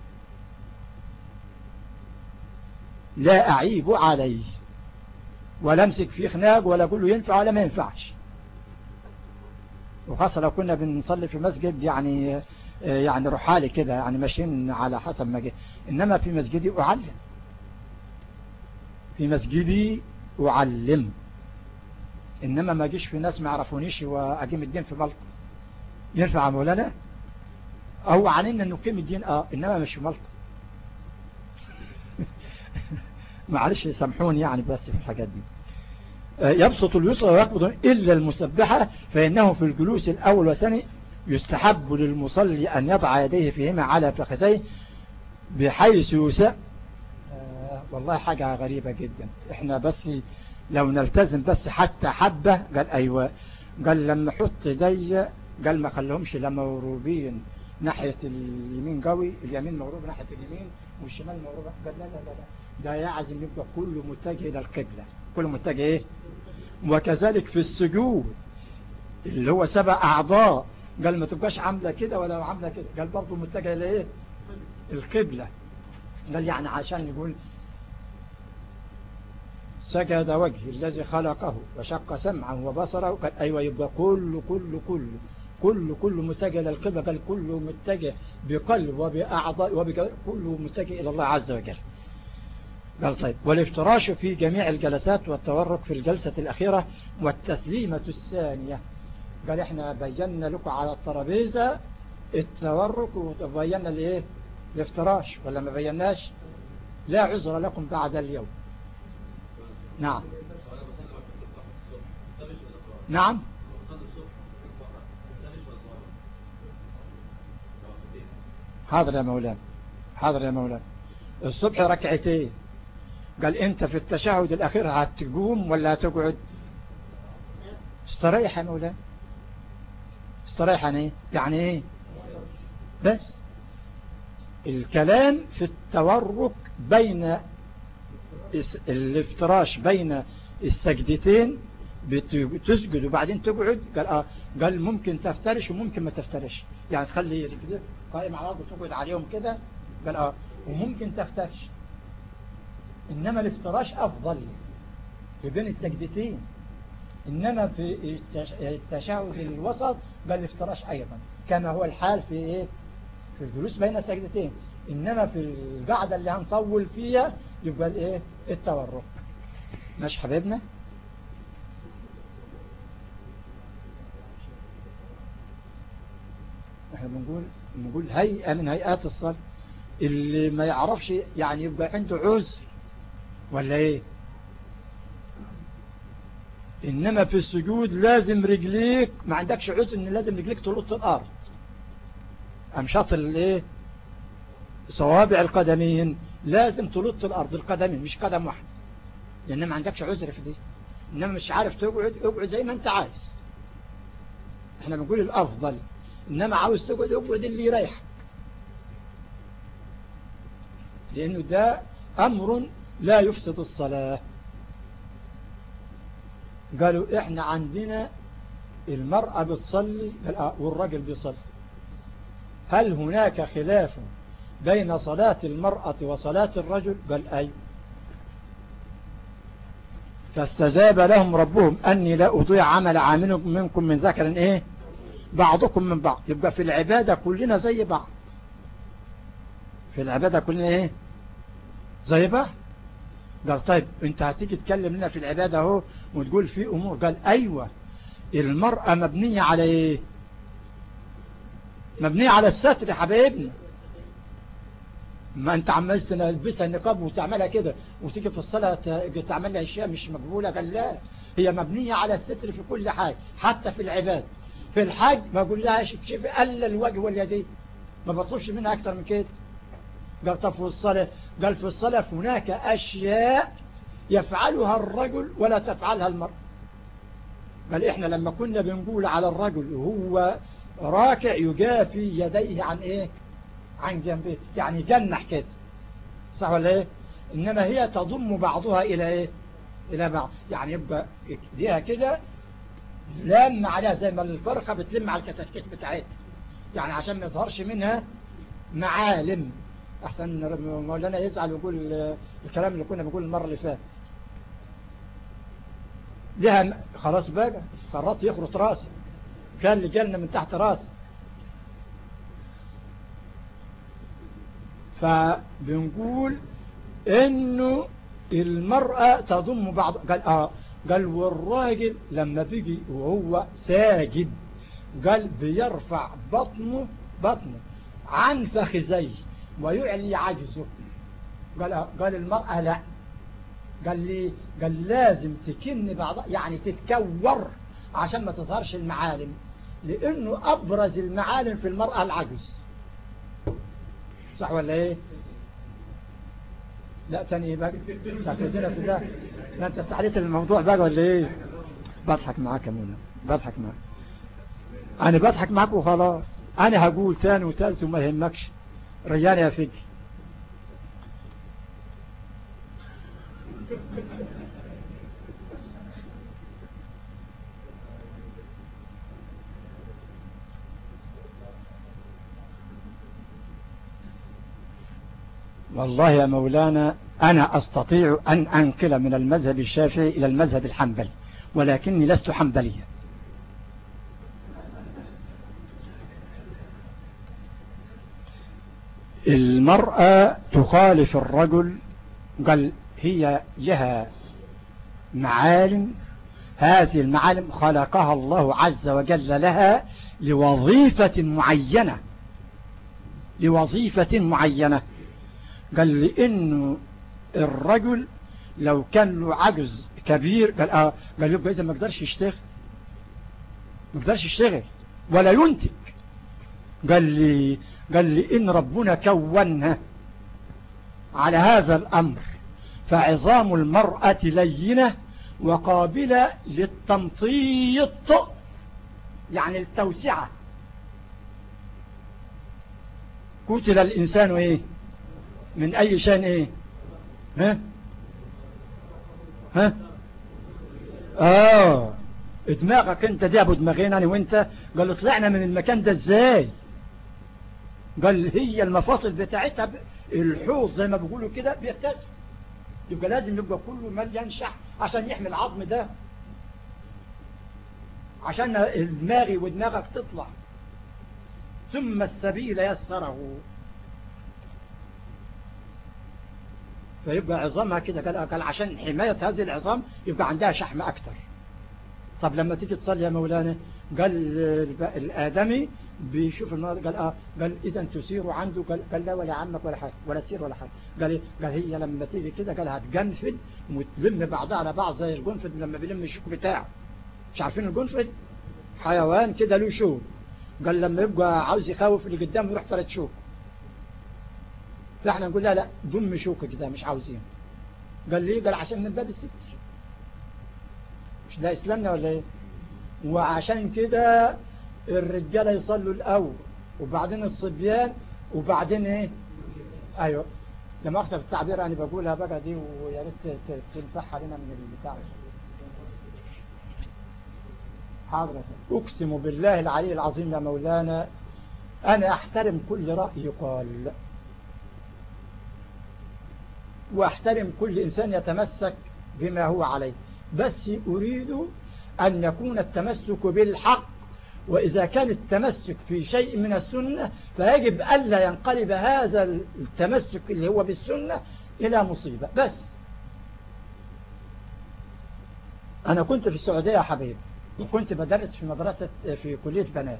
لا اعيب عليه ولا امسك فيه خناق ولا اقول له ينفع ولا ما ينفعش وخاصة لو كنا بنصلي في مسجد يعني يعني رحالي كده يعني ماشيين على حسب ما جه انما في مسجدي اعلم في مسجدي اعلم انما ما جيش في ناس ما يعرفونيش واقيم الدين في بلطة ينفع مولانا هو عنينا انه قيم الدين اه انما مش في بلطة معلش سامحوني يعني بس في الحاجات دي يبسط اليسرى ويقبض إلا المسبحة فإنه في الجلوس الأول والثاني يستحب للمصلي أن يضع يديه فيهما على فخذيه بحيث يساء آه والله حاجة غريبة جدا احنا بس لو نلتزم بس حتى حبة قال أيوة قال لما حط دي قال ما خليهمش لما مغروبين ناحية اليمين قوي اليمين مغروب ناحية اليمين والشمال مغروب قال لا لا لا, لا. ده يعزم يبقى كله متجه إلى القبلة كله متجه ايه وكذلك في السجود اللي هو سبع أعضاء قال ما تبقاش عاملة كده ولا عاملة كده قال برضه متجه لإيه القبلة قال يعني عشان يقول سجد وجه الذي خلقه وشق سمعه وبصره قال أيوة يبقى كله كله كله كله كله متجه للقبلة قال كله متجه بقلب وبأعضاء وكله متجه إلى الله عز وجل قال طيب والافتراش في جميع الجلسات والتورك في الجلسة الأخيرة والتسليمة الثانية قال احنا بينا لكم على الترابيزة التورك وبينا الايه الافتراش ولا ما بيناش لا عذر لكم بعد اليوم نعم نعم حاضر يا مولانا حاضر يا مولانا الصبح ركعتين قال انت في التشهد الاخير هتقوم ولا هتقعد استريح يا مولانا استريح يعني ايه يعني ايه بس الكلام في التورك بين الافتراش بين السجدتين بتسجد وبعدين تقعد قال اه قال ممكن تفترش وممكن ما تفترش يعني تخلي رجليك قائم على الارض وتقعد عليهم كده قال اه وممكن تفترش انما الافتراش افضل بين السجدتين انما في التشهد الوسط قال الافتراش ايضا كما هو الحال في ايه في الجلوس بين السجدتين انما في القعده اللي هنطول فيها يبقى الايه التورك ماشي حبيبنا احنا بنقول بنقول هيئة من هيئات الصلاة اللي ما يعرفش يعني يبقى عنده عذر ولا ايه انما في السجود لازم رجليك ما عندكش عذر ان لازم رجليك تلط الارض امشاط الايه صوابع القدمين لازم تلط الارض القدمين مش قدم واحد لان ما عندكش عذر في دي انما مش عارف تقعد اقعد زي ما انت عايز احنا بنقول الافضل انما عاوز تقعد اقعد اللي يريحك لانه ده امر لا يفسد الصلاة قالوا احنا عندنا المرأة بتصلي والرجل بيصلي هل هناك خلاف بين صلاة المرأة وصلاة الرجل قال أي فاستجاب لهم ربهم أني لا أضيع عمل عامل منكم من ذكر إيه بعضكم من بعض يبقى في العبادة كلنا زي بعض في العبادة كلنا إيه زي بعض قال طيب انت هتيجي تكلم لنا في العبادة اهو وتقول في امور قال ايوه المرأة مبنية على ايه مبنية على الستر يا حبايبنا ما انت عمال تلبسها النقاب وتعملها كده وتيجي في الصلاة تعمل لها اشياء مش مقبولة قال لا هي مبنية على الستر في كل حاجة حتى في العباد في الحج ما اقول لها شوف الا الوجه واليدين ما بطلبش منها اكتر من كده قال طب في الصلاة قال في الصلاة هناك اشياء يفعلها الرجل ولا تفعلها المرأة قال احنا لما كنا بنقول على الرجل وهو راكع يجافي يديه عن ايه عن جنبه يعني جنح كده صح ولا ايه انما هي تضم بعضها الى ايه الى بعض يعني يبقى ايديها كده لام عليها زي ما الفرخة بتلم على الكتاكيت بتاعتها يعني عشان ما يظهرش منها معالم احسن مولانا يزعل ويقول الكلام اللي كنا بنقول المرة اللي فاتت لها خلاص بقى فرط يخرط راسك كان اللي جالنا من تحت راسك فبنقول انه المرأة تضم بعض قال اه قال والراجل لما بيجي وهو ساجد قال بيرفع بطنه بطنه عن فخذيه ويعلي عجزه قال آه قال المرأة لا قال لي قال لازم تكن بعض يعني تتكور عشان ما تظهرش المعالم لانه ابرز المعالم في المرأة العجز صح ولا ايه لا تاني بقى تعتذرنا في الله لا انت استحليت الموضوع بقى ولا ايه بضحك معاك يا منى بضحك معاك انا بضحك معاك وخلاص انا هقول ثاني وثالث وما يهمكش رجال يا فيك والله يا مولانا أنا أستطيع أن أنقل من المذهب الشافعي إلى المذهب الحنبلي ولكني لست حنبليا المرأة تخالف الرجل قال هي لها معالم هذه المعالم خلقها الله عز وجل لها لوظيفة معينة لوظيفة معينة قال لأنه الرجل لو كان له عجز كبير قال آه قال يبقى إذا ما قدرش يشتغل ما قدرش يشتغل ولا ينتج قال لي قال لي إن ربنا كونها على هذا الأمر فعظام المرأة لينة وقابلة للتمطيط يعني التوسعة قتل الإنسان إيه من أي شان إيه ها ها آه دماغك انت دي ابو دماغين انا وانت قال طلعنا من المكان ده ازاي قال هي المفاصل بتاعتها الحوض زي ما بيقولوا كده بيتسع يبقى لازم يبقى كله مليان شحم عشان يحمي العظم ده عشان دماغي ودماغك تطلع ثم السبيل يسره فيبقى عظامها كده قال عشان حماية هذه العظام يبقى عندها شحم أكتر طب لما تيجي تصلي يا مولانا قال الآدمي بيشوف المرض قال آه قال إذا تسير عنده قال, قال لا ولا عمك ولا حاجة ولا تسير ولا حاجة قال إيه قال هي لما تيجي كده قال هتجنفد وتلم بعضها على بعض زي الجنفد لما بيلم الشوك بتاعه مش عارفين الجنفد حيوان كده له شوك قال لما يبقى عاوز يخوف اللي قدامه يروح ثلاث شوك فاحنا نقول لا لا ضم شوكك ده مش عاوزين قال ليه قال عشان من باب الستر مش ده اسلامنا ولا ايه وعشان كده الرجالة يصلوا الاول وبعدين الصبيان وبعدين ايه ايوه لما اخسر التعبير انا بقولها بقى دي ويا ريت تنصح علينا من البتاع حاضر اقسم بالله العلي العظيم يا مولانا انا احترم كل رأي يقال واحترم كل إنسان يتمسك بما هو عليه بس أريد أن يكون التمسك بالحق وإذا كان التمسك في شيء من السنة فيجب ألا ينقلب هذا التمسك اللي هو بالسنة إلى مصيبة بس أنا كنت في السعودية يا حبيب وكنت بدرس في مدرسة في كلية بنات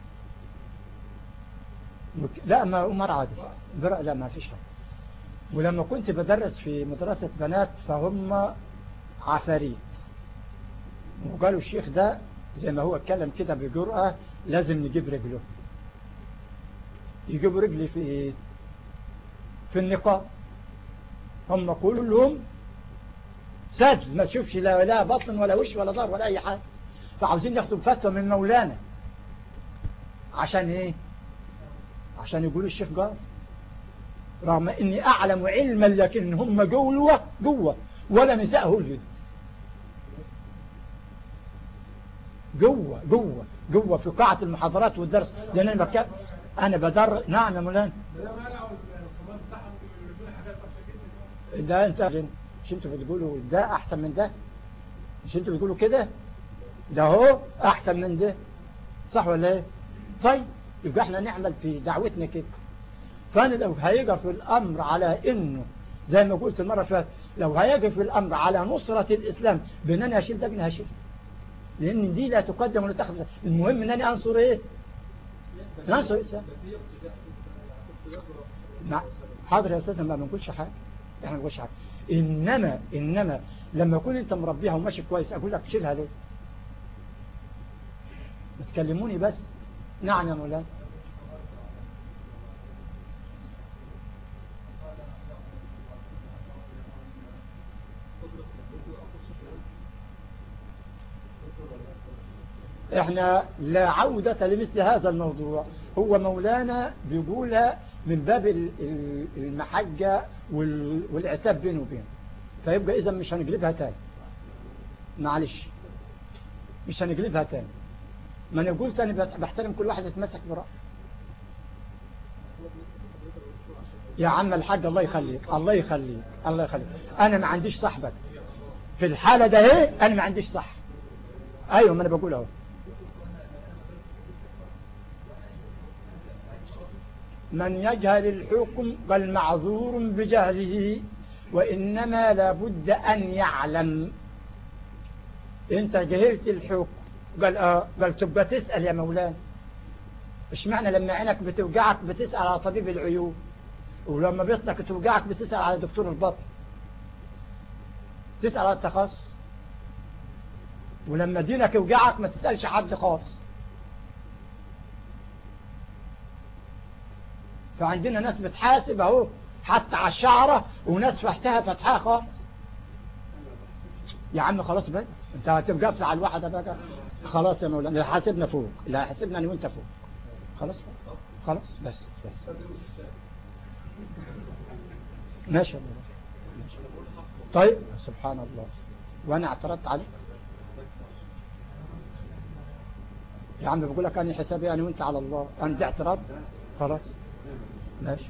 لا ما أمر عادي لا ما فيش حاجة ولما كنت بدرس في مدرسة بنات فهم عفاريت وقالوا الشيخ ده زي ما هو اتكلم كده بجرأة لازم نجيب رجله يجيبوا رجلي في ايه في النقاب هم كلهم سد ما تشوفش لا, لا بطن ولا وش ولا ظهر ولا اي حاجة فعاوزين ياخدوا فتوى من مولانا عشان ايه عشان يقولوا الشيخ قال رغم اني اعلم علما لكن هم جوه جوه ولا نساء هلد جوه جوه جوه في قاعة المحاضرات والدرس لان انا بكتب انا بدر نعم يا مولانا ده انت مش انتوا بتقولوا ده احسن من ده مش انتوا بتقولوا كده ده هو احسن من ده صح ولا ايه طيب يبقى احنا نعمل في دعوتنا كده فأنا لو هيقف الأمر على إنه زي ما قلت المرة فاتت لو هيقف الأمر على نصرة الإسلام بأن أنا أشيل ده بأن هشيل لأن دي لا تقدم ولا تأخذ المهم أن أنا أنصر إيه ننصر الإسلام حاضر يا أستاذنا ما بنقولش حاجة احنا ما بنقولش حاجة إنما إنما لما يكون أنت مربيها وماشي كويس أقول لك شيلها ليه تكلموني بس نعم يا مولانا احنا لا عودة لمثل هذا الموضوع هو مولانا بيقول من باب المحجة والعتاب بينه وبينه فيبقى اذا مش هنقلبها تاني معلش مش هنقلبها تاني ما انا قلت انا بحترم كل واحد يتمسك برأيه يا عم الحاج الله يخليك الله يخليك الله يخليك انا ما عنديش صاحبك في الحالة ده ايه انا ما عنديش صح ايوه ما انا بقول اهو من يجهل الحكم قال معذور بجهله وإنما لابد أن يعلم انت جهلت الحكم قال اه قال تبقى تسأل يا مولانا ايش معنى لما عينك بتوجعك بتسأل على طبيب العيون ولما بطنك توجعك بتسأل على دكتور البطن تسأل على التخصص ولما دينك يوجعك ما تسألش حد خالص فعندنا ناس بتحاسب اهو حتى على الشعرة وناس فحتها فتحها خالص يا عم خلاص بقى انت هتبقى على الواحدة بقى خلاص يا مولانا لا حاسبنا فوق لا حاسبنا انا وانت فوق خلاص بقى. خلاص بس بس ماشي يا مولانا طيب سبحان الله وانا اعترضت عليك يا عم بقول لك أنا حسابي أنا وأنت على الله أنا دي اعتراض خلاص ماشي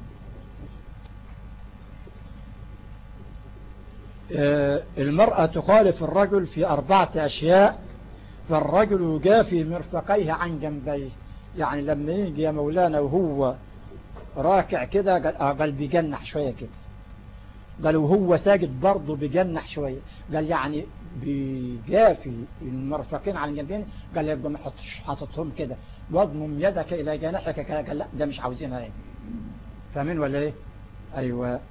آه المرأة تخالف الرجل في أربعة أشياء فالرجل يجافي مرفقيه عن جنبيه يعني لما يجي يا مولانا وهو راكع كده قال, آه قال بيجنح شوية كده قال وهو ساجد برضه بيجنح شوية قال يعني بيجافي المرفقين على الجنبين قال يبقى ما حاططهم كده واضمم يدك الى جناحك كده قال لا ده مش عاوزينها ايه فاهمين ولا ايه ايوه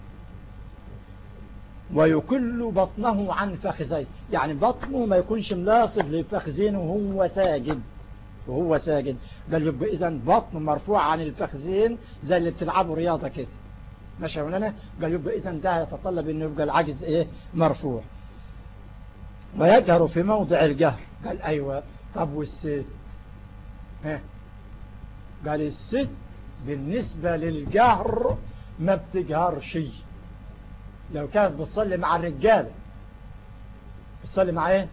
ويكل بطنه عن فخذيه يعني بطنه ما يكونش ملاصق للفخذين وهو ساجد وهو ساجد قال يبقى اذا بطنه مرفوع عن الفخذين زي اللي بتلعبوا رياضة كده ماشي يا مولانا قال يبقى اذا ده يتطلب انه يبقى العجز ايه مرفوع ويجهر في موضع الجهر قال أيوة طب والست ها قال الست بالنسبة للجهر ما بتجهرش لو كانت بتصلي مع الرجالة بتصلي مع ايه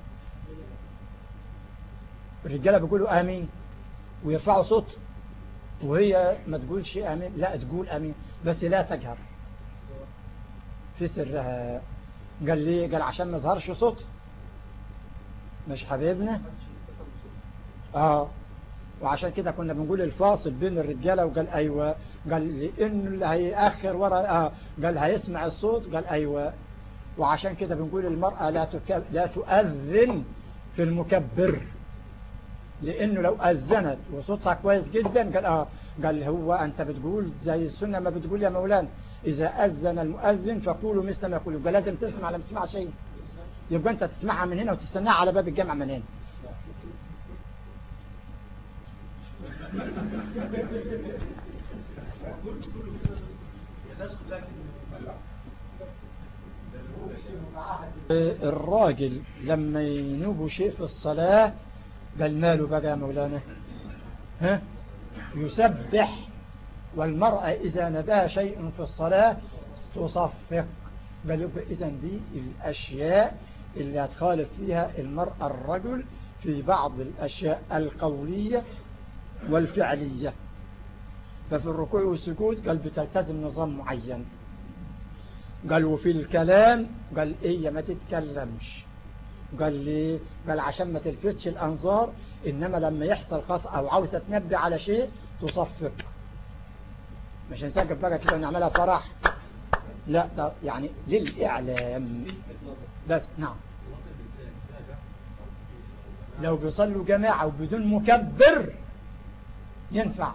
الرجالة بيقولوا امين ويرفعوا صوت وهي ما تقولش امين لا تقول امين بس لا تجهر في سرها قال لي قال عشان ما يظهرش صوت مش حبيبنا اه وعشان كده كنا بنقول الفاصل بين الرجالة وقال ايوه قال لانه اللي هيأخر ورا اه قال هيسمع الصوت قال ايوه وعشان كده بنقول المرأة لا تك... لا تؤذن في المكبر لانه لو اذنت وصوتها كويس جدا قال اه قال هو انت بتقول زي السنة ما بتقول يا مولانا اذا اذن المؤذن فقولوا مثل ما يقول يبقى لازم تسمع لما تسمع شيء يبقى انت تسمعها من هنا وتستناها على باب الجامع من هنا الراجل لما ينوب شيء في الصلاة قال ماله بقى يا مولانا ها يسبح والمرأة إذا نباه شيء في الصلاة تصفق قال يبقى إذا دي الأشياء اللي هتخالف فيها المرأة الرجل في بعض الأشياء القولية والفعلية ففي الركوع والسجود قال بتلتزم نظام معين قال وفي الكلام قال ايه ما تتكلمش قال لي قال عشان ما تلفتش الأنظار إنما لما يحصل خطأ أو عاوزة تنبي على شيء تصفق مش نسجل بقى كده ونعملها فرح لا ده يعني للإعلام بس نعم لو بيصلوا جماعة وبدون مكبر ينفع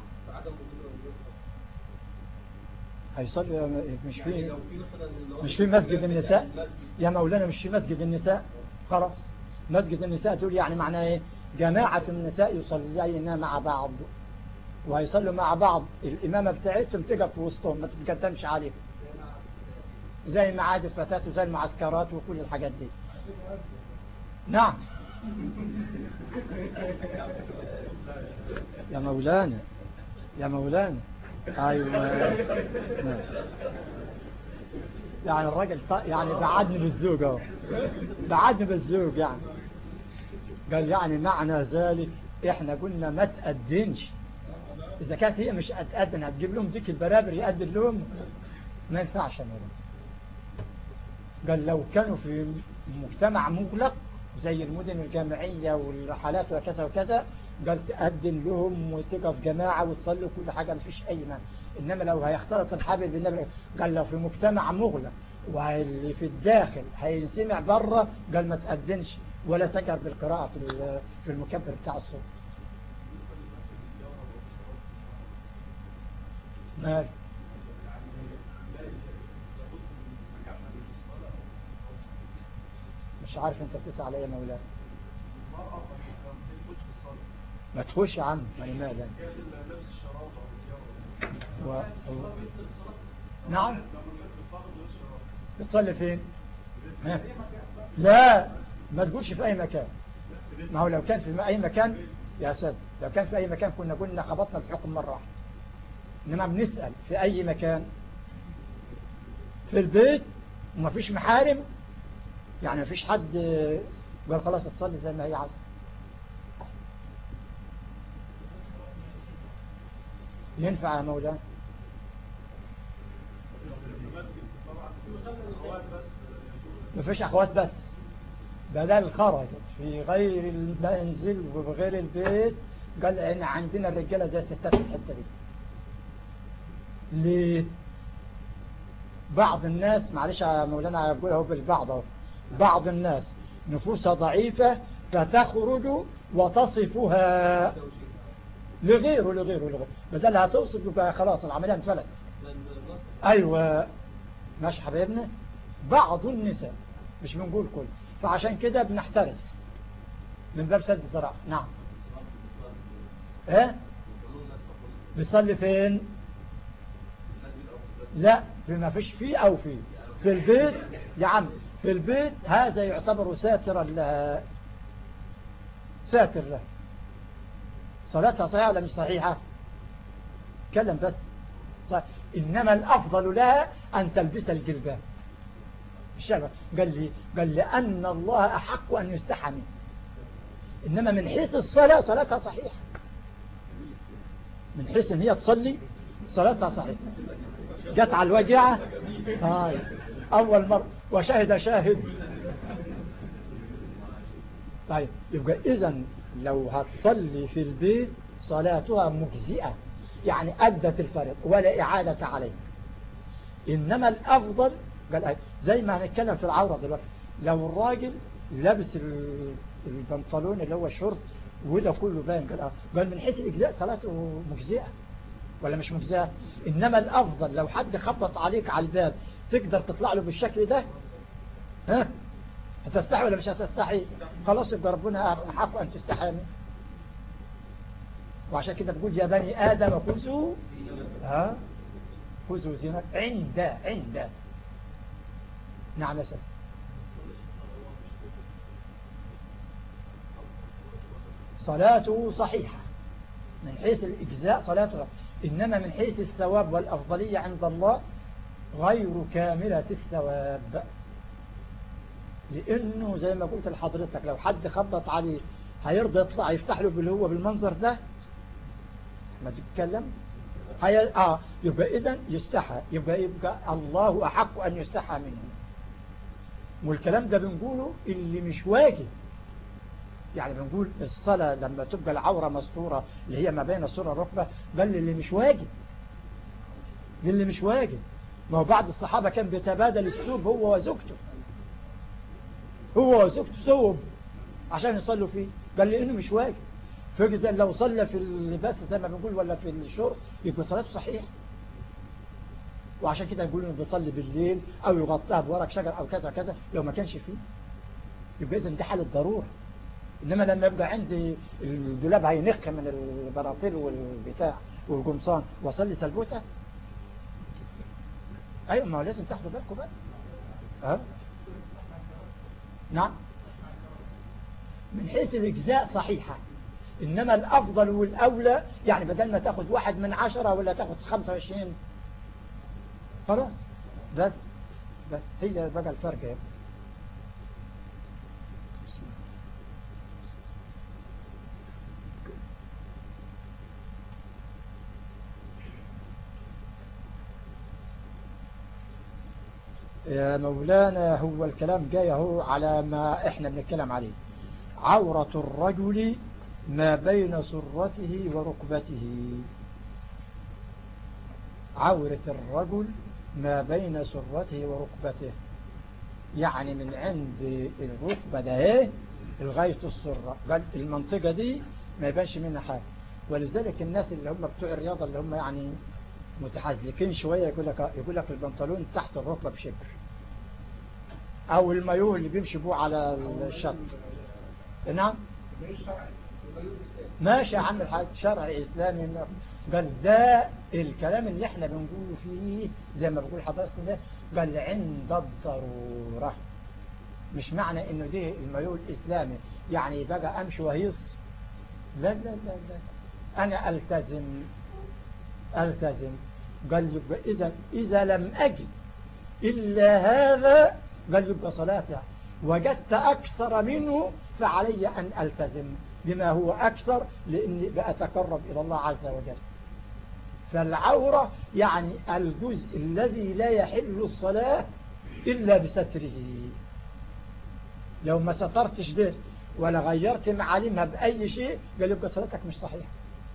هيصلوا مش في مش في مسجد النساء يا مولانا مش في مسجد النساء خلاص مسجد النساء تقول يعني معناه ايه جماعة النساء يصلين مع بعض وهيصلوا مع بعض الإمامة بتاعتهم تقف في وسطهم ما تتقدمش عليهم زي معاد الفتاة وزي المعسكرات وكل الحاجات دي نعم يا مولانا يا مولانا ايوه ماشي يعني الراجل يعني بعدني بالزوج اهو بعدني بالزوج يعني قال يعني معنى ذلك احنا قلنا ما تأذنش اذا كانت هي مش هتأذن هتجيب لهم ديك البرابر يأذن لهم ما ينفعش يا مولانا قال لو كانوا في مجتمع مغلق زي المدن الجامعية والرحلات وكذا وكذا قال تأذن لهم وتقف جماعة وتصلي كل حاجة ما فيش أي مانع إنما لو هيختلط الحبل بالنبي قال لو في مجتمع مغلق واللي في الداخل هينسمع بره قال ما تأذنش ولا تجهر بالقراءة في في المكبر بتاع الصوت مال مش عارف انت بتسأل على ايه مولانا ما تخش عنه ما لماذا و... و... نعم بتصلي فين ها؟ لا ما تقولش في اي مكان ما هو لو كان في اي مكان يا استاذ لو كان في اي مكان كنا قلنا خبطنا الحكم مرة واحدة انما بنسأل في اي مكان في البيت وما فيش محارم يعني ما فيش حد قال خلاص تصلي زي ما هي عايزه ينفع يا مولانا ما فيش اخوات بس بدل خرج في غير المنزل وغير البيت قال ان عندنا الرجاله زي الستات في الحته دي ليه بعض الناس معلش يا مولانا اقول اهو بالبعض اهو بعض الناس نفوسها ضعيفة فتخرج وتصفها لغيره لغيره لغيره بدل هتوصف يبقى خلاص العملية انفلت ايوه ماشي حبايبنا بعض النساء مش بنقول كل فعشان كده بنحترس من باب سد الزراعة نعم ايه بيصلي فين لا ما فيش فيه او فيه في البيت يا عم في البيت هذا يعتبر ساترا لها ساتر له صلاتها صحيحة ولا مش صحيحة تكلم بس صحيح. إنما الأفضل لها أن تلبس الجلباب الشعب قال لي قال لأن الله أحق أن يستحى منه إنما من حيث الصلاة صلاتها صحيحة من حيث أن هي تصلي صلاتها صحيحة جت على الوجعة طيب أول مرة وشهد شاهد طيب يبقى إذا لو هتصلي في البيت صلاتها مجزئة يعني أدت الفرق ولا إعادة عليه إنما الأفضل قال زي ما هنتكلم في العورة دلوقتي لو الراجل لابس البنطلون اللي هو الشورت وده كله باين قال قال من حيث الإجزاء صلاته مجزئة ولا مش مجزئة إنما الأفضل لو حد خبط عليك على الباب تقدر تطلع له بالشكل ده ها هتستحي ولا مش هتستحي خلاص يبقى ربنا أحق أن تستحي منه وعشان كده بقول يا بني آدم خذوا ها خذوا زينة عند عند نعم أساس صلاته صحيحة من حيث الإجزاء صلاته إنما من حيث الثواب والأفضلية عند الله غير كاملة الثواب لأنه زي ما قلت لحضرتك لو حد خبط عليه هيرضى يطلع يفتح له باللي هو بالمنظر ده ما تتكلم هي... آه يبقى إذا يستحى يبقى يبقى الله أحق أن يستحى منه والكلام ده بنقوله اللي مش واجب يعني بنقول الصلاة لما تبقى العورة مستورة اللي هي ما بين الصورة والركبة قال اللي مش واجب اللي مش واجب ما هو بعض الصحابة كان بيتبادل الثوب هو وزوجته هو وزوجته ثوب عشان يصلوا فيه قال لي انه مش واجب فجزا لو صلى في اللباس زي ما بنقول ولا في الشرب يبقى صلاته صحيح وعشان كده يقول انه بيصلي بالليل او يغطيها بورق شجر او كذا كذا لو ما كانش فيه يبقى اذا دي حالة ضرورة انما لما يبقى عندي الدولاب هينخ من البراطيل والبتاع والقمصان واصلي سلبوته ايوه ما هو لازم تاخدوا بالكم بقى ها نعم من حيث الاجزاء صحيحة انما الافضل والاولى يعني بدل ما تاخد واحد من عشرة ولا تاخد خمسة وعشرين خلاص بس بس هي بقى الفرق يا بسم الله يا مولانا هو الكلام جاي اهو على ما احنا بنتكلم عليه عورة الرجل ما بين سرته وركبته عورة الرجل ما بين سرته وركبته يعني من عند الركبة ده ايه لغاية السرة قال المنطقة دي ما يبانش منها حاجة ولذلك الناس اللي هم بتوع الرياضة اللي هم يعني متحزلكين شوية يقول لك يقول لك البنطلون تحت الركبة بشبر او المايوه اللي بيمشي بوه على الشط نعم ماشي يا عم الحاج شرع اسلامي قال ده الكلام اللي احنا بنقوله فيه زي ما بقول حضرتك ده قال عند الضرورة مش معنى انه ده المايوه الاسلامي يعني بقى امشي وهيص لا لا لا لا انا التزم التزم قال يبقى اذا اذا لم اجد الا هذا قال يبقى صلاتي وجدت اكثر منه فعلي ان التزم بما هو اكثر لاني بأتقرب الى الله عز وجل فالعورة يعني الجزء الذي لا يحل الصلاة إلا بستره لو ما سترتش ده ولا غيرت معالمها بأي شيء قال يبقى صلاتك مش صحيحة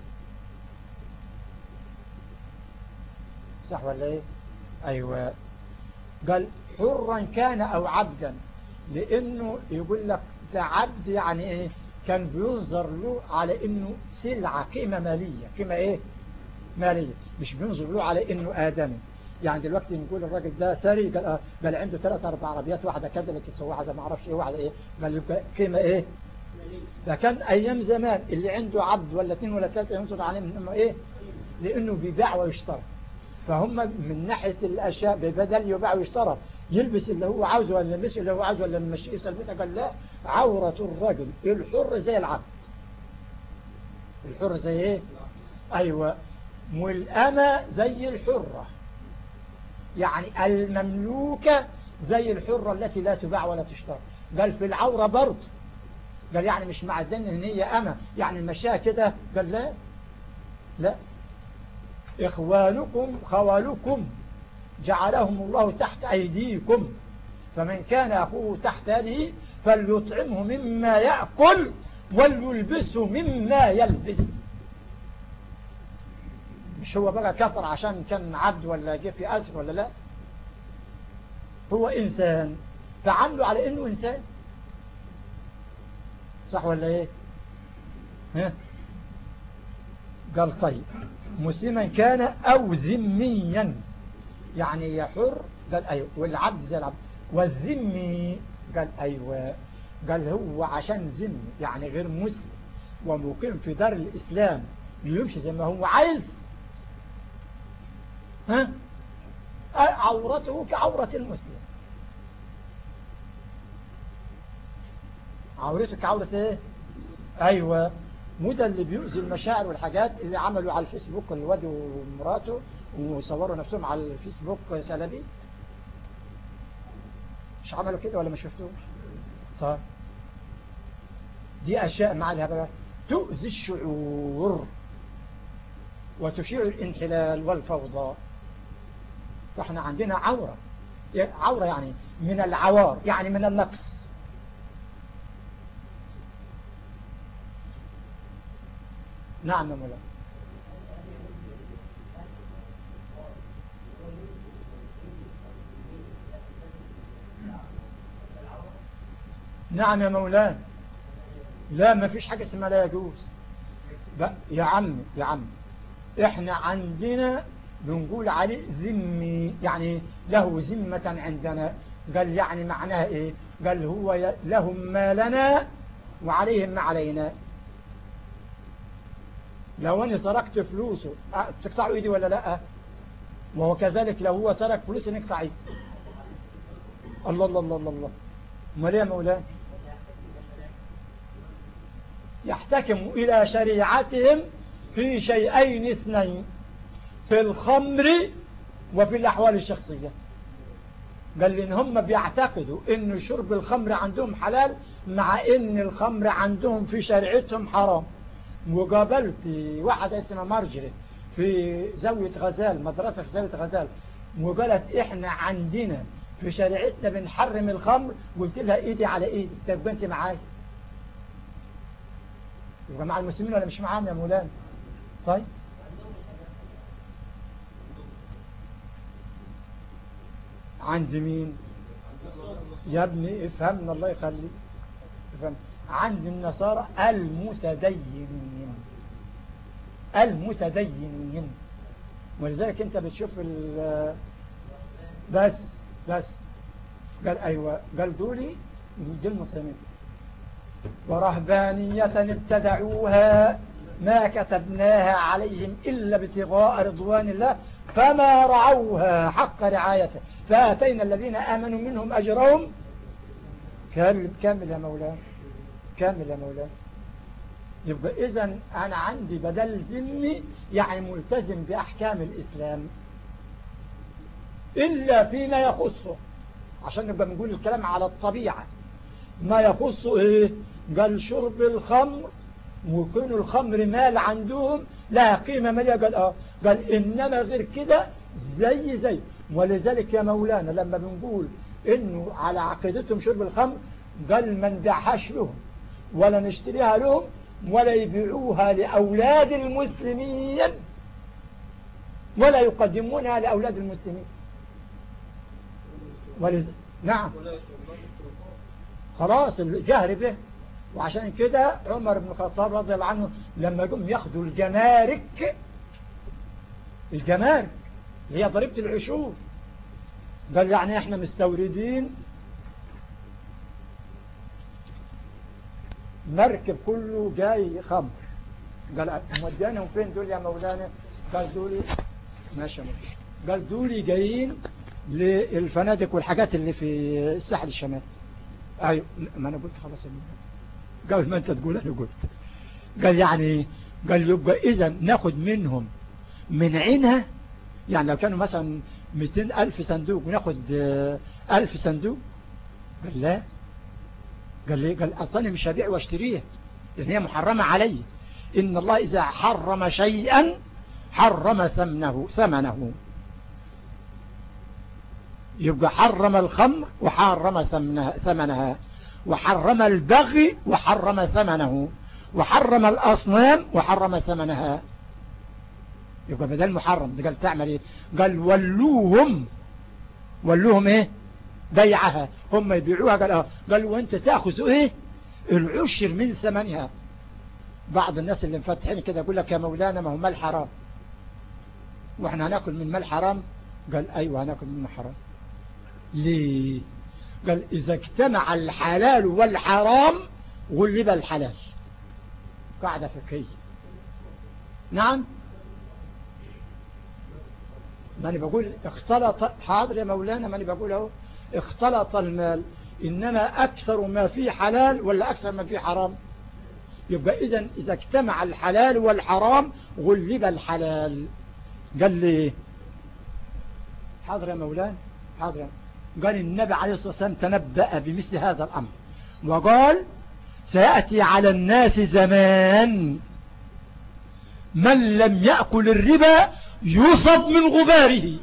صح ولا ايه ايوه قال حرا كان او عبدا لانه يقول لك ده عبد يعني ايه كان بينظر له على انه سلعة قيمة مالية قيمة ايه مالية مش بينظر له على انه ادمي يعني دلوقتي نقول الراجل ده ساري قال, آه قال عنده ثلاث اربع عربيات واحدة كده اللي تسوى واحدة ما اعرفش ايه واحدة ايه قال يبقى قيمة ايه ده كان ايام زمان اللي عنده عبد ولا اثنين ولا ثلاثة ينظر عليه من انه ايه لانه بيباع ويشترى فهم من ناحية الاشياء ببدل يباع ويشترى يلبس اللي هو عاوزه ولا يلبس اللي هو عاوزه ولا يمشيه سلبته قال لا عورة الرجل الحر زي العبد الحر زي ايه ايوه والأمة زي الحرة يعني المملوكة زي الحرة التي لا تباع ولا تشترى قال في العورة برضه قال يعني مش مع الدين ان هي أمة يعني المشاة كده قال لا لا إخوانكم خوالكم جعلهم الله تحت أيديكم فمن كان أخوه تحت يده فليطعمه مما يأكل وليلبسه مما يلبس مش هو بقى كفر عشان كان عبد ولا جه في أسر ولا لا هو إنسان فعمله على إنه إنسان صح ولا إيه ها قال طيب مسلما كان أو ذميا يعني يحر قال أيوة والعبد زي العبد والذمي قال أيوة قال هو عشان ذمي يعني غير مسلم ومقيم في دار الإسلام يمشي زي ما هو عايز ها عورته كعورة المسلم عورته كعورة ايه ايوه مدى اللي بيؤذي المشاعر والحاجات اللي عملوا على الفيسبوك الواد ومراته وصوروا نفسهم على الفيسبوك سلبي مش عملوا كده ولا ما شفتوش طيب دي اشياء معها بقى تؤذي الشعور وتشيع الانحلال والفوضى فاحنا عندنا عورة عورة يعني من العوار يعني من النقص نعم يا مولانا نعم يا مولانا لا ما فيش حاجة اسمها لا يجوز يا عم يا عم احنا عندنا بنقول عليه ذمي يعني له ذمة عندنا قال يعني معناها ايه قال هو لهم ما لنا وعليهم ما علينا لو أنا سرقت فلوسه تقطعوا ايدي ولا لا وهو كذلك لو هو سرق فلوس نقطع ايدي الله الله الله الله الله امال يا مولانا يحتكم إلى شريعتهم في شيئين اثنين في الخمر وفي الأحوال الشخصية قال لي إن هم بيعتقدوا إن شرب الخمر عندهم حلال مع إن الخمر عندهم في شريعتهم حرام وقابلت واحدة اسمها مارجريت في زاوية غزال مدرسة في زاوية غزال وقالت إحنا عندنا في شريعتنا بنحرم الخمر قلت لها إيدي على إيدي تبقى أنت معايا يبقى مع المسلمين ولا مش معاهم يا مولانا طيب عند مين يا ابني افهمنا الله يخليك افهم عند النصارى المتدينين المتدينين ولذلك انت بتشوف بس بس قال ايوه قال دولي دي المسلمين ورهبانية ابتدعوها ما كتبناها عليهم إلا ابتغاء رضوان الله فما رعوها حق رعايته فأتينا الذين آمنوا منهم أجرهم كامل يا مولانا كامل يا مولانا يبقى إذا أنا عندي بدل ذمي يعني ملتزم بأحكام الإسلام إلا فيما يخصه عشان نبقى بنقول الكلام على الطبيعة ما يخصه إيه قال شرب الخمر وكون الخمر مال عندهم لها قيمة مالية قال آه قال إنما غير كده زي زي ولذلك يا مولانا لما بنقول إنه على عقيدتهم شرب الخمر قال ما نبيعهاش لهم ولا نشتريها لهم ولا يبيعوها لأولاد المسلمين ولا يقدمونها لأولاد المسلمين ولز... نعم خلاص الجهر به وعشان كده عمر بن الخطاب رضي الله عنه لما جم ياخدوا الجمارك الجمارك اللي هي ضريبة العشور قال يعني احنا مستوردين مركب كله جاي خمر قال مودينهم فين دول يا مولانا قال دول ماشي ماشي قال دول جايين للفنادق والحاجات اللي في الساحل الشمالي ايوه ما انا قلت خلاص قال ما انت تقول انا قلت قال يعني قال يبقى اذا ناخد منهم من عينها يعني لو كانوا مثلا 200 ألف صندوق وناخد ألف صندوق قال لا قال لي قال أصلا مش هبيع واشتريه لأن هي محرمة علي إن الله إذا حرم شيئا حرم ثمنه ثمنه يبقى حرم الخمر وحرم ثمنها وحرم البغي وحرم ثمنه وحرم الأصنام وحرم ثمنها يبقى بدل محرم قال تعمل ايه قال ولوهم ولوهم ايه بيعها هم يبيعوها قال اه قال وانت تاخذ ايه العشر من ثمنها بعض الناس اللي مفتحين كده يقول لك يا مولانا ما هو مال حرام واحنا هناكل من مال حرام قال ايوه هناكل من حرام ليه قال اذا اجتمع الحلال والحرام غلب الحلال قاعدة فقهية نعم ماني بقول اختلط حاضر يا مولانا ماني بقول اهو اختلط المال إنما أكثر ما فيه حلال ولا أكثر ما فيه حرام يبقى إذا إذا اجتمع الحلال والحرام غلب الحلال قال لي حاضر يا مولانا حاضر قال النبي عليه الصلاة والسلام تنبأ بمثل هذا الأمر وقال سيأتي على الناس زمان من لم يأكل الربا يصب من غباره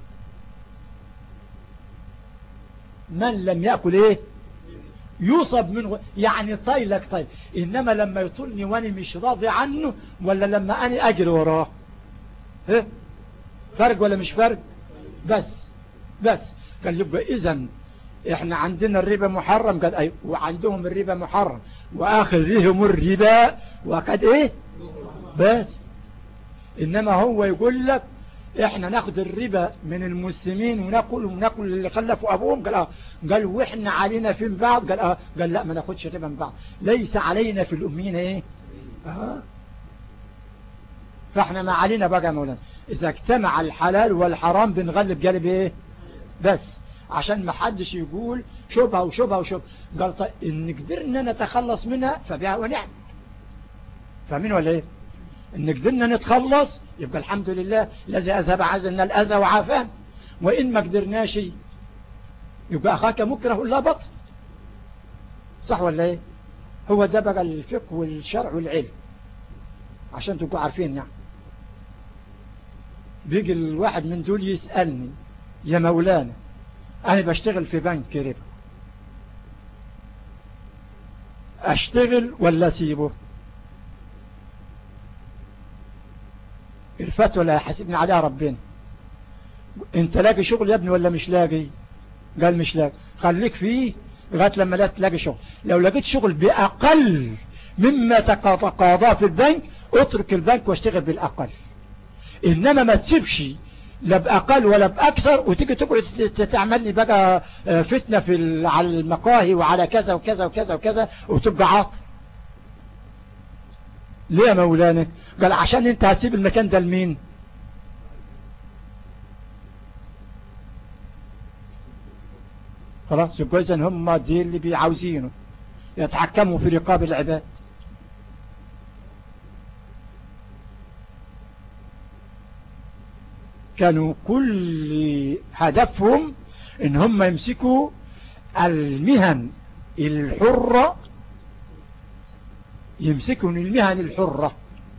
من لم يأكل ايه يصب من غ... يعني طيلك طيب إنما لما يطلني واني مش راضي عنه ولا لما أنا أجري وراه ايه فرق ولا مش فرق بس بس قال يبقى إذن احنا عندنا الربا محرم قال اي وعندهم الربا محرم واخذهم الربا وقد ايه بس انما هو يقول لك احنا ناخد الربا من المسلمين وناكل وناكل اللي خلفوا ابوهم قال اه قال واحنا علينا في بعض قال اه قال لا ما ناخدش الربا من بعض ليس علينا في الامين ايه اه فاحنا ما علينا بقى مولانا اذا اجتمع الحلال والحرام بنغلب جانب ايه بس عشان ما حدش يقول شبهه وشبهه وشبهه قال طيب ان قدرنا نتخلص منها فبها ونعم فاهمين ولا ايه ان قدرنا نتخلص يبقى الحمد لله الذي اذهب عزلنا الاذى وعافان وان ما قدرناش يبقى اخاك مكره لا بطل صح ولا ايه هو ده بقى الفقه والشرع والعلم عشان تبقوا عارفين يعني بيجي الواحد من دول يسألني يا مولانا أنا بشتغل في بنك ربا أشتغل ولا أسيبه الفتوى اللي هيحاسبني عليها ربنا انت لاقي شغل يا ابني ولا مش لاقي قال مش لاقي خليك فيه لغاية لما لا تلاقي شغل لو لقيت شغل بأقل مما تقاضاه في البنك اترك البنك واشتغل بالأقل إنما ما تسيبش لا بأقل ولا بأكثر وتيجي تقعد تعمل لي بقى فتنة في على المقاهي وعلى كذا وكذا وكذا وكذا وتبقى عاطل ليه يا مولانا قال عشان انت هتسيب المكان ده لمين خلاص يبقى اذا هم دي اللي بيعاوزينه يتحكموا في رقاب العباد كانوا كل هدفهم ان هم يمسكوا المهن الحرة يمسكوا المهن الحرة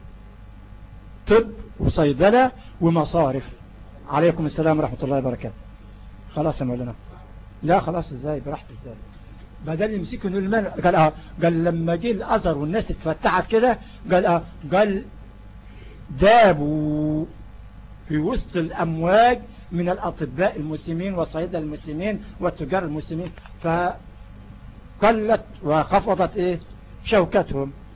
طب وصيدلة ومصارف عليكم السلام ورحمة الله وبركاته خلاص يا مولانا لا خلاص ازاي براحته ازاي بدل يمسكوا المال قال اه قال لما جه الازهر والناس اتفتحت كده قال اه قال دابوا في وسط الامواج من الاطباء المسلمين والصيدة المسلمين والتجار المسلمين فقلت وخفضت ايه شوكتهم